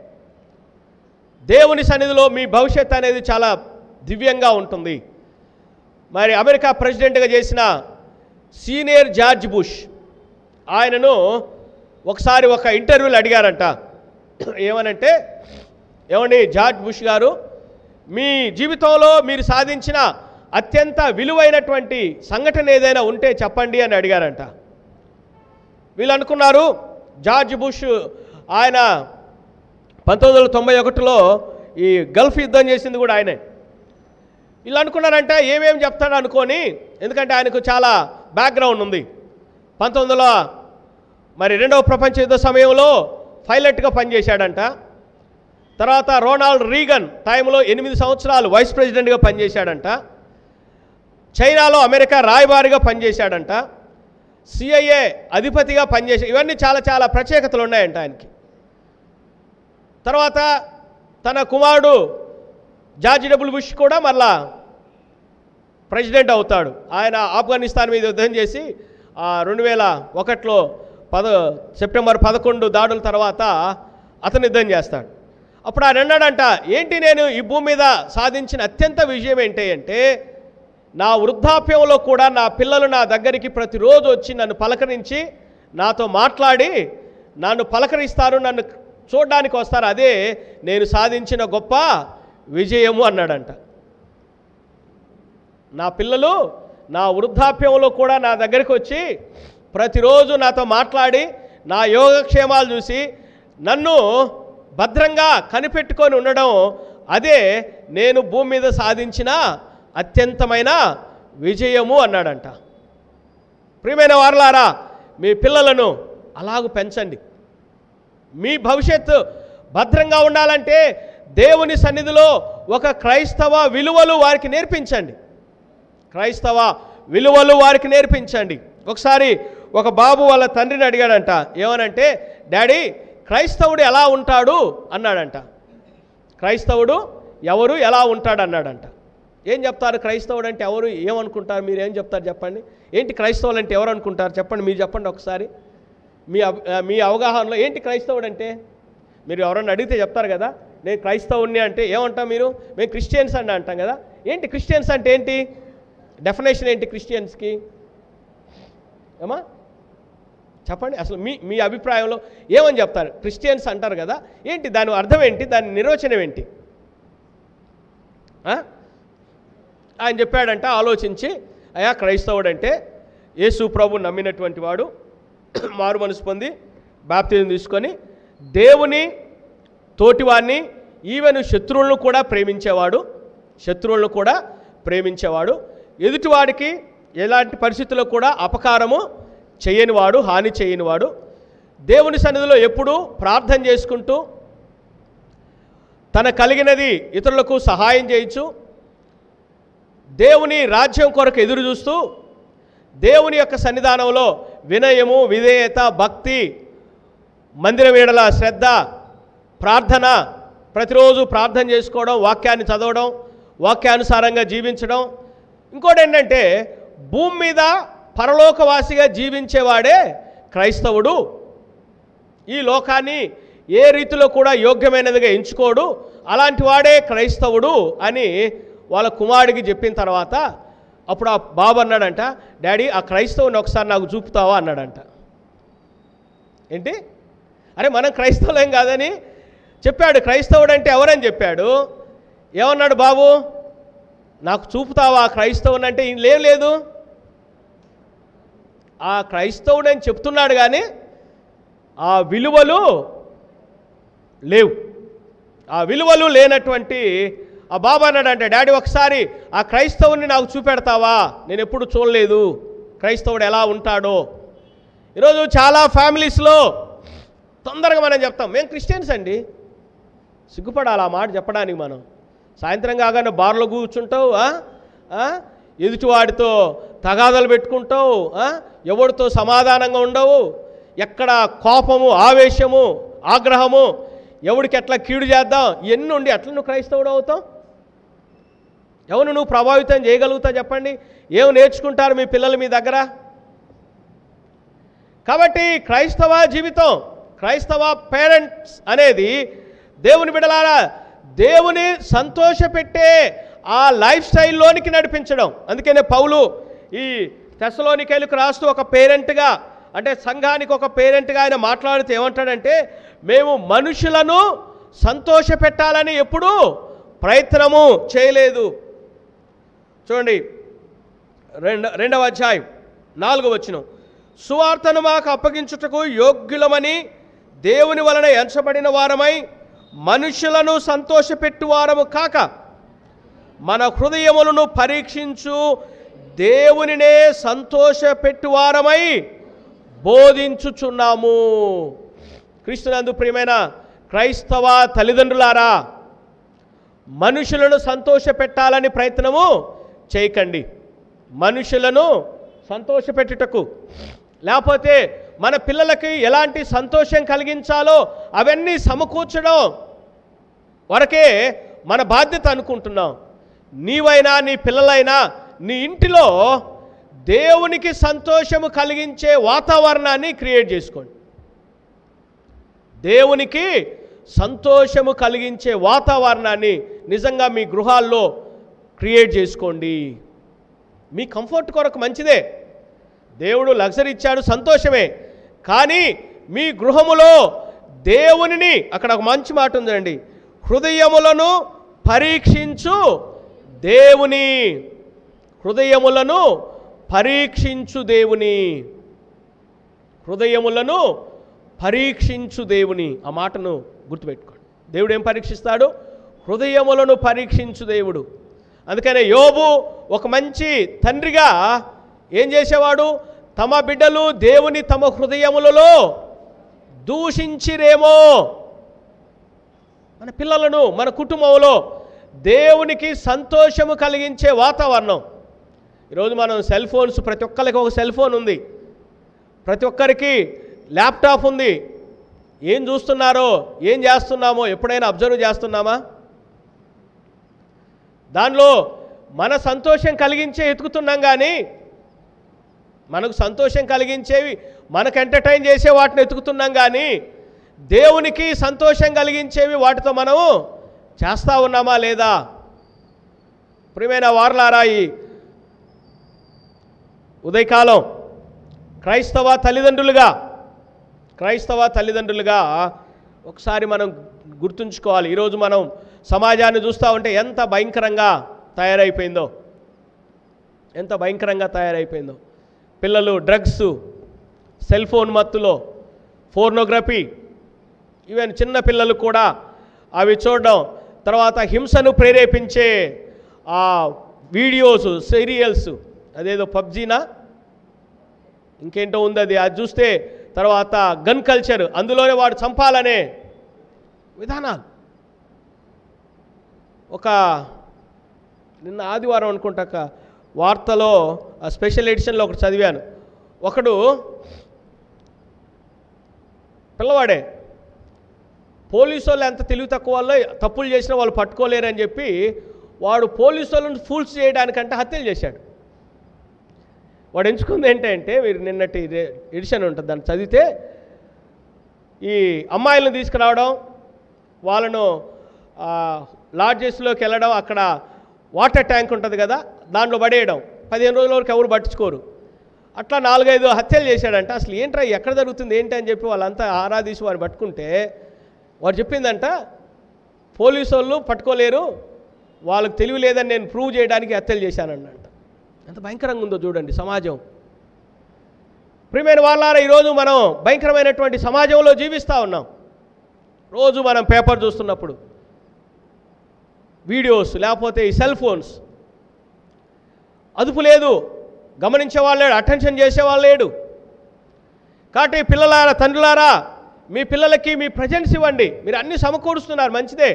S1: దేవుని సన్నిధిలో మీ భవిష్యత్తు అనేది చాలా దివ్యంగా ఉంటుంది మరి అమెరికా ప్రెసిడెంట్గా చేసిన సీనియర్ జార్జ్ బుష్ ఆయనను ఒకసారి ఒక ఇంటర్వ్యూలో అడిగారంట ఏమనంటే ఏమండి జార్జ్ బుష్ గారు మీ జీవితంలో మీరు సాధించిన అత్యంత విలువైనటువంటి సంఘటన ఏదైనా ఉంటే చెప్పండి అని అడిగారంట వీళ్ళు అనుకున్నారు జార్జ్ బుష్ ఆయన పంతొమ్మిది వందల తొంభై ఒకటిలో ఈ గల్ఫ్ యుద్ధం చేసింది కూడా ఆయనే వీళ్ళు అనుకున్నారంటే ఏమేమి చెప్తాడు అనుకొని ఎందుకంటే ఆయనకు చాలా బ్యాక్గ్రౌండ్ ఉంది పంతొమ్మిది వందల మరి రెండవ ప్రపంచ యుద్ధ సమయంలో పైలట్గా పనిచేశాడంట తర్వాత రోనాల్డ్ రీగన్ టైంలో ఎనిమిది సంవత్సరాలు వైస్ ప్రెసిడెంట్గా పనిచేశాడంట చైనాలో అమెరికా రాయబారిగా పనిచేశాడంట సిఐఏ అధిపతిగా పనిచేసే ఇవన్నీ చాలా చాలా ప్రత్యేకతలు ఉన్నాయంట ఆయనకి తర్వాత తన కుమారుడు జార్జ్ డబ్ల్యూ బుష్ కూడా మళ్ళా ప్రెసిడెంట్ అవుతాడు ఆయన ఆఫ్ఘనిస్తాన్ మీద యుద్ధం చేసి రెండు వేల ఒకటిలో పద సెప్టెంబర్ పదకొండు దాడుల తర్వాత అతను యుద్ధం చేస్తాడు అప్పుడు ఆయన అన్నాడంట ఏంటి నేను ఈ భూమి మీద సాధించిన అత్యంత విజయం ఏంటి అంటే నా వృద్ధాప్యంలో కూడా నా పిల్లలు నా దగ్గరికి ప్రతిరోజు వచ్చి నన్ను పలకరించి నాతో మాట్లాడి నన్ను పలకరిస్తారు నన్ను చూడడానికి వస్తారు అదే నేను సాధించిన గొప్ప విజయము అన్నాడంట నా పిల్లలు నా వృద్ధాప్యంలో కూడా నా దగ్గరికి వచ్చి ప్రతిరోజు నాతో మాట్లాడి నా యోగక్షేమాలు చూసి నన్ను భద్రంగా కనిపెట్టుకొని ఉండడం అదే నేను భూమి మీద సాధించిన అత్యంతమైన విజయము అన్నాడంట ప్రియమైన వారలారా మీ పిల్లలను అలాగూ పెంచండి మీ భవిష్యత్తు భద్రంగా ఉండాలంటే దేవుని సన్నిధిలో ఒక క్రైస్తవ విలువలు వారికి నేర్పించండి క్రైస్తవ విలువలు వారికి నేర్పించండి ఒకసారి ఒక బాబు వాళ్ళ తండ్రిని అడిగాడంట ఏమనంటే డాడీ క్రైస్తవుడు ఎలా ఉంటాడు అన్నాడంట క్రైస్తవుడు ఎవరు ఎలా ఉంటాడు అన్నాడంట ఏం చెప్తారు క్రైస్తవుడు అంటే ఎవరు ఏమనుకుంటారు మీరు ఏం చెప్తారు చెప్పండి ఏంటి క్రైస్తవులు అంటే ఎవరు అనుకుంటారు చెప్పండి మీరు చెప్పండి ఒకసారి మీ అవ- ఆ, మీ అవగాహనలో ఏంటి క్రైస్తవుడు అంటే మీరు ఎవరన్నా అడిగితే చెప్తారు కదా నేను క్రైస్తవుని అంటే ఏమంటాం మీరు మేము క్రిస్టియన్స్ అని అంటాం కదా ఏంటి క్రిస్టియన్స్ అంటే ఏంటి డెఫినేషన్ ఏంటి క్రిస్టియన్స్కి ఏమా చెప్పండి అసలు మీ మీ అభిప్రాయంలో ఏమని చెప్తారు క్రిస్టియన్స్ అంటారు కదా ఏంటి దాని అర్థం ఏంటి దాని నిర్వచనం ఏంటి ఆ? ఆయన చెప్పాడంట ఆలోచించి అయా క్రైస్తవుడు అంటే యేసు ప్రభు నమ్మినటువంటి వాడు మారు మనసు పొంది బాప్తిజం తీసుకొని దేవుని తోటివాడిని ఈవెన్ శత్రువులను కూడా ప్రేమించేవాడు శత్రువులను కూడా ప్రేమించేవాడు ఎదుటివాడికి ఎలాంటి పరిస్థితుల్లో కూడా అపకారము చేయనివాడు హాని చేయనివాడు దేవుని సన్నిధిలో ఎప్పుడూ ప్రార్థన చేసుకుంటూ తన కలిగినది ఇతరులకు సహాయం చేయొచ్చు దేవుని రాజ్యం కొరకు ఎదురు చూస్తూ దేవుని యొక్క సన్నిధానంలో వినయము విధేయత భక్తి మందిరం వేడల శ్రద్ధ ప్రార్థన ప్రతిరోజు ప్రార్థన చేసుకోవడం వాక్యాన్ని చదవడం వాక్యానుసారంగా జీవించడం ఇంకోటి ఏంటంటే భూమి మీద పరలోకవాసిగా జీవించేవాడే క్రైస్తవుడు ఈ లోకాన్ని ఏ రీతిలో కూడా యోగ్యమైనదిగా ఎంచుకోడు అలాంటి వాడే క్రైస్తవుడు అని వాళ్ళ కుమారుడికి చెప్పిన తర్వాత అప్పుడు ఆ బాబు అన్నాడంట డాడీ ఆ క్రైస్తవుని ఒకసారి నాకు చూపుతావా అన్నాడంట ఏంటి అరే మనం క్రైస్తవులేం కాదని చెప్పాడు క్రైస్తవుడు అంటే ఎవరని చెప్పాడు ఏమన్నాడు బాబు నాకు చూపుతావా ఆ క్రైస్తవుని అంటే ఈయన లేం లేదు ఆ క్రైస్తవుడు అని చెప్తున్నాడు కానీ ఆ విలువలు లేవు ఆ విలువలు లేనటువంటి ఆ బాబా అన్నాడు అంటే డాడీ ఒకసారి ఆ క్రైస్తవుని నాకు చూపెడతావా నేను ఎప్పుడు చూడలేదు క్రైస్తవుడు ఎలా ఉంటాడో ఈరోజు చాలా ఫ్యామిలీస్లో తొందరగా మనం చెప్తాం మేము క్రిస్టియన్స్ అండి సిగ్గుపడాలి ఆ మాట చెప్పడానికి మనం సాయంత్రం కాగానే బార్లో కూర్చుంటావు ఆ? ఆ? ఎదుటివాడితో తగాదాలు పెట్టుకుంటావు ఆ? ఎవరితో సమాధానంగా ఉండవు ఎక్కడ కోపము ఆవేశము ఆగ్రహము ఎవడికి ఎట్లా కీడు చేద్దాం ఎన్ని ఉండి ఎట్లా నువ్వు క్రైస్తవుడు అవుతావు ఎవరు నువ్వు ప్రభావితం చేయగలుగుతావు చెప్పండి ఏమి నేర్చుకుంటారు మీ పిల్లలు మీ దగ్గర కాబట్టి క్రైస్తవ జీవితం క్రైస్తవ పేరెంట్స్ అనేది దేవుని బిడలారా దేవుని సంతోషపెట్టే ఆ లైఫ్ స్టైల్లోనికి నడిపించడం అందుకనే పౌలు ఈ తెసలోనికైలకు రాస్తూ ఒక పేరెంట్గా అంటే సంఘానికి ఒక పేరెంట్గా ఆయన మాట్లాడుతూ ఏమంటాడంటే మేము మనుషులను సంతోషపెట్టాలని ఎప్పుడూ ప్రయత్నము చేయలేదు చూడండి రెండ రెండవ అధ్యాయం నాలుగవ వచనం సువార్తను మాకు అప్పగించుటకు యోగ్యులమని దేవుని వలన ఎంచబడిన వారమై మనుషులను సంతోషపెట్టు వారము కాక మన హృదయములను పరీక్షించు దేవునినే సంతోషపెట్టు వారమై బోధించుచున్నాము క్రీస్తునందు ప్రియమైన క్రైస్తవ తల్లిదండ్రులారా మనుషులను సంతోషపెట్టాలని ప్రయత్నము చేయకండి మనుషులను సంతోషపెట్టుటకు లేకపోతే మన పిల్లలకి ఎలాంటి సంతోషం కలిగించాలో అవన్నీ సమకూర్చడం వరకే మన బాధ్యత అనుకుంటున్నాం నీవైనా నీ పిల్లలైనా నీ ఇంటిలో దేవునికి సంతోషము కలిగించే వాతావరణాన్ని క్రియేట్ చేసుకోండి దేవునికి సంతోషము కలిగించే వాతావరణాన్ని నిజంగా మీ గృహాల్లో క్రియేట్ చేసుకోండి మీ కంఫర్ట్ కొరకు మంచిదే దేవుడు లగ్జరీ ఇచ్చాడు సంతోషమే కానీ మీ గృహములో దేవునిని అక్కడ ఒక మంచి మాట ఉందండి హృదయములను పరీక్షించు దేవుని హృదయములను పరీక్షించు దేవుని హృదయములను పరీక్షించు దేవుని ఆ మాటను గుర్తుపెట్టుకోండి దేవుడు ఏం పరీక్షిస్తాడు హృదయములను పరీక్షించు దేవుడు అందుకనే యోబు ఒక మంచి తండ్రిగా ఏం చేసేవాడు తమ బిడ్డలు దేవుని తమ హృదయములలో దూషించిరేమో మన పిల్లలను మన కుటుంబంలో దేవునికి సంతోషము కలిగించే వాతావరణం ఈరోజు మనం సెల్ ఫోన్స్ ప్రతి ఒక్కరికి ఒక సెల్ ఫోన్ ఉంది ప్రతి ఒక్కరికి ల్యాప్టాప్ ఉంది ఏం చూస్తున్నారో ఏం చేస్తున్నామో ఎప్పుడైనా అబ్జర్వ్ చేస్తున్నామా దానిలో మన సంతోషం కలిగించే ఎతుకుతున్నాం కానీ మనకు సంతోషం కలిగించేవి మనకు ఎంటర్టైన్ చేసే వాటిని ఎతుకుతున్నాం కానీ దేవునికి సంతోషం కలిగించేవి వాటితో మనము చేస్తూ ఉన్నామా లేదా ప్రియమైన వారలారా ఈ ఉదయకాలం క్రైస్తవ తల్లిదండ్రులుగా క్రైస్తవ తల్లిదండ్రులుగా ఒకసారి మనం గుర్తుంచుకోవాలి ఈరోజు మనం సమాజాన్ని చూస్తూ ఉంటే ఎంత భయంకరంగా తయారైపోయిందో ఎంత భయంకరంగా తయారైపోయిందో పిల్లలు డ్రగ్స్ సెల్ ఫోన్ మత్తులో ఫోర్నోగ్రఫీ ఈవెన్ చిన్న పిల్లలు కూడా అవి చూడడం తర్వాత హింసను ప్రేరేపించే ఆ వీడియోస్ సీరియల్స్ అదేదో పబ్జీనా ఇంకేంటో ఉంది అది అది చూస్తే తర్వాత గన్ కల్చర్ అందులోనే వాడు చంపాలనే విధానాలు ఒక నిన్న ఆదివారం అనుకుంటాక వార్తలో ఆ స్పెషల్ ఎడిషన్లో ఒకటి చదివాను ఒకడు పిల్లవాడే పోలీసు వాళ్ళు ఎంత తెలివి తక్కువ వాళ్ళు తప్పులు చేసినా వాళ్ళు పట్టుకోలేరని చెప్పి వాడు పోలీసు వాళ్ళని ఫూల్స్ చేయడానికంటే హత్యలు చేశాడు వాడు ఎంచుకుంది ఏంటంటే మీరు నిన్నటి రే- ఎడిషన్ ఉంటుంది దాన్ని చదివితే ఈ అమ్మాయిలను తీసుకురావడం వాళ్ళను ఆ, లాడ్జెస్లోకి వెళ్ళడం అక్కడ వాటర్ ట్యాంక్ ఉంటుంది కదా దాంట్లో పడేయడం పదిహేను రోజుల వరకు ఎవరు పట్టించుకోరు అట్లా నాలుగైదు హత్యలు చేశాడంట అసలు ఏంట్రా ఎక్కడ జరుగుతుంది ఏంటి అని చెప్పి వాళ్ళంతా ఆరాధీసి వాడిని పట్టుకుంటే వాడు చెప్పిందంట పోలీసు వాళ్ళు పట్టుకోలేరు వాళ్ళకి తెలివి లేదని నేను ప్రూవ్ చేయడానికి హత్యలు చేశానంట ఎంత భయంకరంగా ఉందో చూడండి సమాజం ప్రియమైన వాళ్ళారా ఈరోజు మనం భయంకరమైనటువంటి సమాజంలో జీవిస్తూ ఉన్నాం రోజు మనం పేపర్ చూస్తున్నప్పుడు వీడియోస్ లేకపోతే ఈ సెల్ ఫోన్స్ అదుపు లేదు గమనించేవాళ్ళు లేడు అటెన్షన్ చేసేవాళ్ళు లేడు కాబట్టి పిల్లలారా తండ్రులారా మీ పిల్లలకి మీ ప్రజెన్స్ ఇవ్వండి మీరు అన్ని సమకూరుస్తున్నారు మంచిదే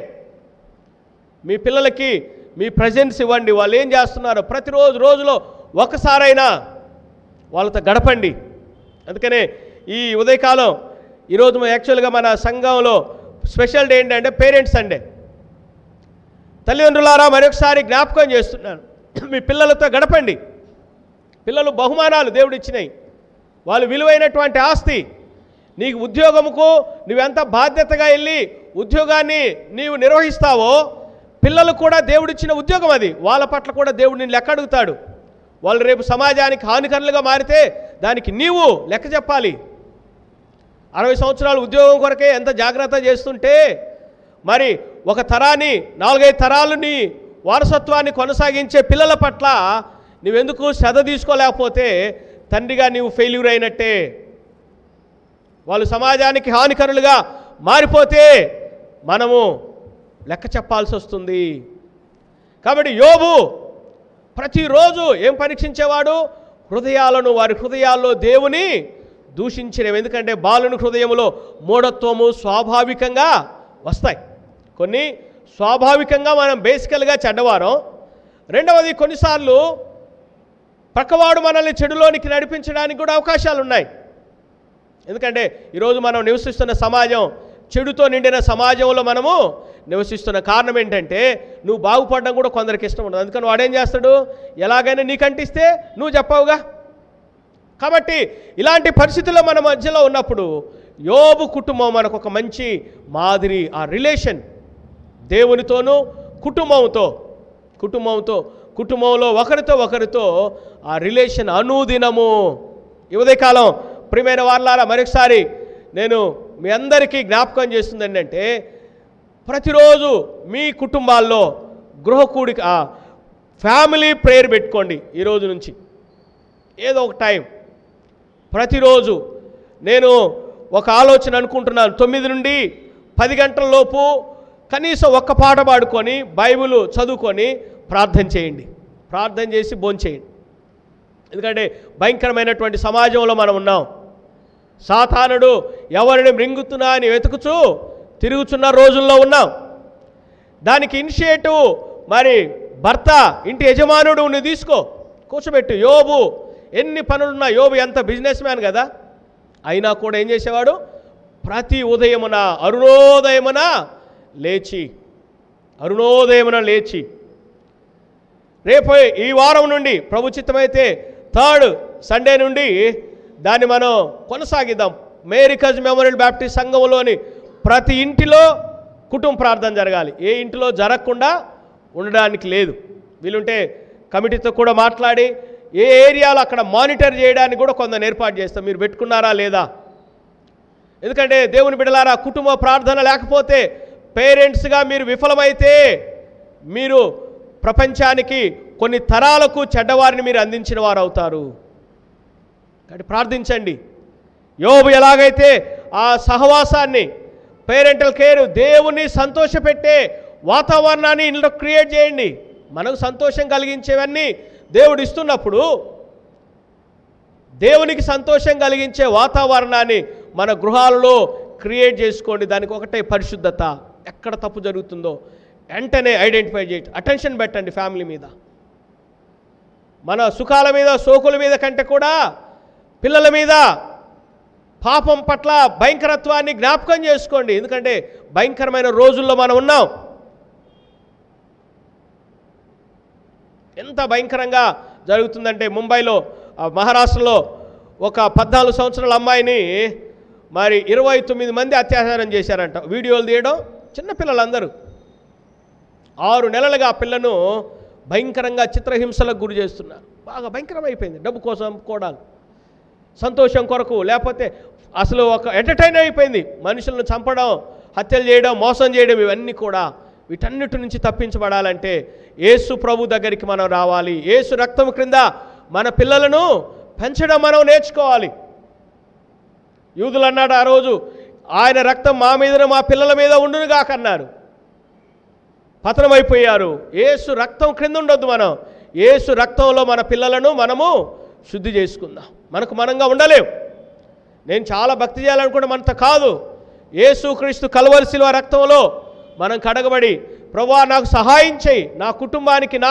S1: మీ పిల్లలకి మీ ప్రజెన్స్ ఇవ్వండి వాళ్ళు ఏం చేస్తున్నారు ప్రతిరోజు రోజులో ఒకసారైనా వాళ్ళతో గడపండి అందుకనే ఈ ఉదయకాలం ఈరోజు మన యాక్చువల్గా మన సంఘంలో స్పెషల్ డే ఏంటంటే పేరెంట్స్ సండే తల్లిదండ్రులారా మరొకసారి జ్ఞాపకం చేస్తున్నాను మీ పిల్లలతో గడపండి పిల్లలు బహుమానాలు దేవుడు ఇచ్చినాయి వాళ్ళు విలువైనటువంటి ఆస్తి నీకు ఉద్యోగముకు నువ్వెంత బాధ్యతగా వెళ్ళి ఉద్యోగాన్ని నీవు నిర్వహిస్తావో పిల్లలు కూడా దేవుడిచ్చిన ఉద్యోగం అది వాళ్ళ పట్ల కూడా దేవుడు నిన్ను లెక్క అడుగుతాడు వాళ్ళు రేపు సమాజానికి హానికరులుగా మారితే దానికి నీవు లెక్క చెప్పాలి అరవై సంవత్సరాలు ఉద్యోగం కొరకే ఎంత జాగ్రత్త చేస్తుంటే మరి ఒక తరాన్ని నాలుగైదు తరాలని వారసత్వాన్ని కొనసాగించే పిల్లల పట్ల నువ్వెందుకు శ్రద్ధ తీసుకోలేకపోతే తండ్రిగా నీవు ఫెయిల్యూర్ అయినట్టే వాళ్ళు సమాజానికి హానికరులుగా మారిపోతే మనము లెక్క చెప్పాల్సి వస్తుంది కాబట్టి యోబు ప్రతిరోజు ఏం పరీక్షించేవాడు హృదయాలను వారి హృదయాల్లో దేవుని దూషించినవి ఎందుకంటే బాలుని హృదయములో మూఢత్వము స్వాభావికంగా వస్తాయి కొన్ని స్వాభావికంగా మనం బేసికల్గా చెడ్డవారం రెండవది కొన్నిసార్లు పక్కవాడు మనల్ని చెడులోనికి నడిపించడానికి కూడా అవకాశాలు ఉన్నాయి ఎందుకంటే ఈరోజు మనం నివసిస్తున్న సమాజం చెడుతో నిండిన సమాజంలో మనము నివసిస్తున్న కారణం ఏంటంటే నువ్వు బాగుపడడం కూడా కొందరికి ఇష్టం ఉండదు అందుకని వాడేం చేస్తాడు ఎలాగైనా నీకు అంటిస్తే నువ్వు చెప్పావుగా కాబట్టి ఇలాంటి పరిస్థితుల్లో మన మధ్యలో ఉన్నప్పుడు యోబు కుటుంబం మనకు ఒక మంచి మాదిరి ఆ రిలేషన్ దేవునితోనూ కుటుంబంతో కుటుంబంతో కుటుంబంలో ఒకరితో ఒకరితో ఆ రిలేషన్ అనుదినము ఈ ఉదయకాలం ప్రియమైన వాళ్ళారా మరొకసారి నేను మీ అందరికీ జ్ఞాపకం చేస్తుంది ఏంటంటే ప్రతిరోజు మీ కుటుంబాల్లో గృహకూడిక ఆ, ఫ్యామిలీ ప్రేయర్ పెట్టుకోండి ఈ రోజు నుంచి ఏదో ఒక టైం ప్రతిరోజు నేను ఒక ఆలోచన అనుకుంటున్నాను తొమ్మిది నుండి పది గంటల లోపు కనీసం ఒక్క పాట పాడుకొని బైబిల్ చదువుకొని ప్రార్థన చేయండి ప్రార్థన చేసి భోంచేయండి ఎందుకంటే భయంకరమైనటువంటి సమాజంలో మనం ఉన్నాం సాతానుడు ఎవరిని మృంగుతున్నా అని వెతుకుచూ తిరుగుచున్న రోజుల్లో ఉన్నాం దానికి ఇనిషియేటివ్ మరి భర్త ఇంటి యజమానుడు నువ్వు తీసుకో కూర్చోబెట్టు యోబు ఎన్ని పనులున్నా యోబు ఎంత బిజినెస్ మ్యాన్ కదా అయినా కూడా ఏం చేసేవాడు ప్రతి ఉదయమున అరుణోదయమున లేచి అరుణోదయమున లేచి రేపు ఈ వారం నుండి ప్రభు చిత్తమైతే థర్డ్ సండే నుండి దాన్ని మనం కొనసాగిద్దాం మేరికజ్ మెమోరియల్ బ్యాప్టిస్ట్ సంఘంలోని ప్రతి ఇంటిలో కుటుంబ ప్రార్థన జరగాలి ఏ ఇంటిలో జరగకుండా ఉండడానికి లేదు వీలుంటే కమిటీతో కూడా మాట్లాడి ఏ ఏరియాలో అక్కడ మానిటర్ చేయడానికి కూడా కొందరు ఏర్పాటు చేస్తాం మీరు పెట్టుకున్నారా లేదా ఎందుకంటే దేవుని బిడలారా కుటుంబ ప్రార్థన లేకపోతే పేరెంట్స్గా మీరు విఫలమైతే మీరు ప్రపంచానికి కొన్ని తరాలకు చెడ్డవారిని మీరు అందించిన వారు అవుతారు కాబట్టి ప్రార్థించండి యోబు ఎలాగైతే ఆ సహవాసాన్ని పేరెంటల్ కేర్ దేవుని సంతోషపెట్టే వాతావరణాన్ని ఇంట్లో క్రియేట్ చేయండి మనకు సంతోషం కలిగించేవన్నీ దేవుడు ఇస్తున్నప్పుడు దేవునికి సంతోషం కలిగించే వాతావరణాన్ని మన గృహాలలో క్రియేట్ చేసుకోండి దానికి ఒకటే పరిశుద్ధత ఎక్కడ తప్పు జరుగుతుందో వెంటనే ఐడెంటిఫై చేయండి అటెన్షన్ పెట్టండి ఫ్యామిలీ మీద మన సుఖాల మీద సోకుల మీద కంటే కూడా పిల్లల మీద పాపం పట్ల భయంకరత్వాన్ని జ్ఞాపకం చేసుకోండి ఎందుకంటే భయంకరమైన రోజుల్లో మనం ఉన్నాం ఎంత భయంకరంగా జరుగుతుందంటే ముంబైలో ఆ, మహారాష్ట్రలో ఒక పద్నాలుగు సంవత్సరాల అమ్మాయిని మరి ఇరవై తొమ్మిది మంది అత్యాచారం చేశారంట వీడియోలు తీయడం చిన్నపిల్లలందరూ ఆరు నెలలుగా ఆ పిల్లను భయంకరంగా చిత్రహింసలకు గురి చేస్తున్నారు బాగా భయంకరమైపోయింది డబ్బు కోసం కోడాలు సంతోషం కొరకు లేకపోతే అసలు ఒక ఎంటర్టైన్ అయిపోయింది మనుషులను చంపడం హత్యలు చేయడం మోసం చేయడం ఇవన్నీ కూడా వీటన్నిటి నుంచి తప్పించబడాలంటే యేసు ప్రభు దగ్గరికి మనం రావాలి యేసు రక్తం క్రింద మన పిల్లలను పెంచడం మనం నేర్చుకోవాలి యూదులు అన్నాడు ఆ రోజు ఆయన రక్తం మా మీద మా పిల్లల మీద ఉండును కాకన్నారు పతనమైపోయారు ఏసు రక్తం క్రింద ఉండొద్దు మనం ఏసు రక్తంలో మన పిల్లలను మనము శుద్ధి చేసుకుందాం మనకు మనంగా ఉండలేం నేను చాలా భక్తి చేయాలనుకుంటే మనంత కాదు ఏసు క్రీస్తు కలవరిశిల రక్తంలో మనం కడగబడి ప్రభా నాకు సహాయం చేయి నా కుటుంబానికి నా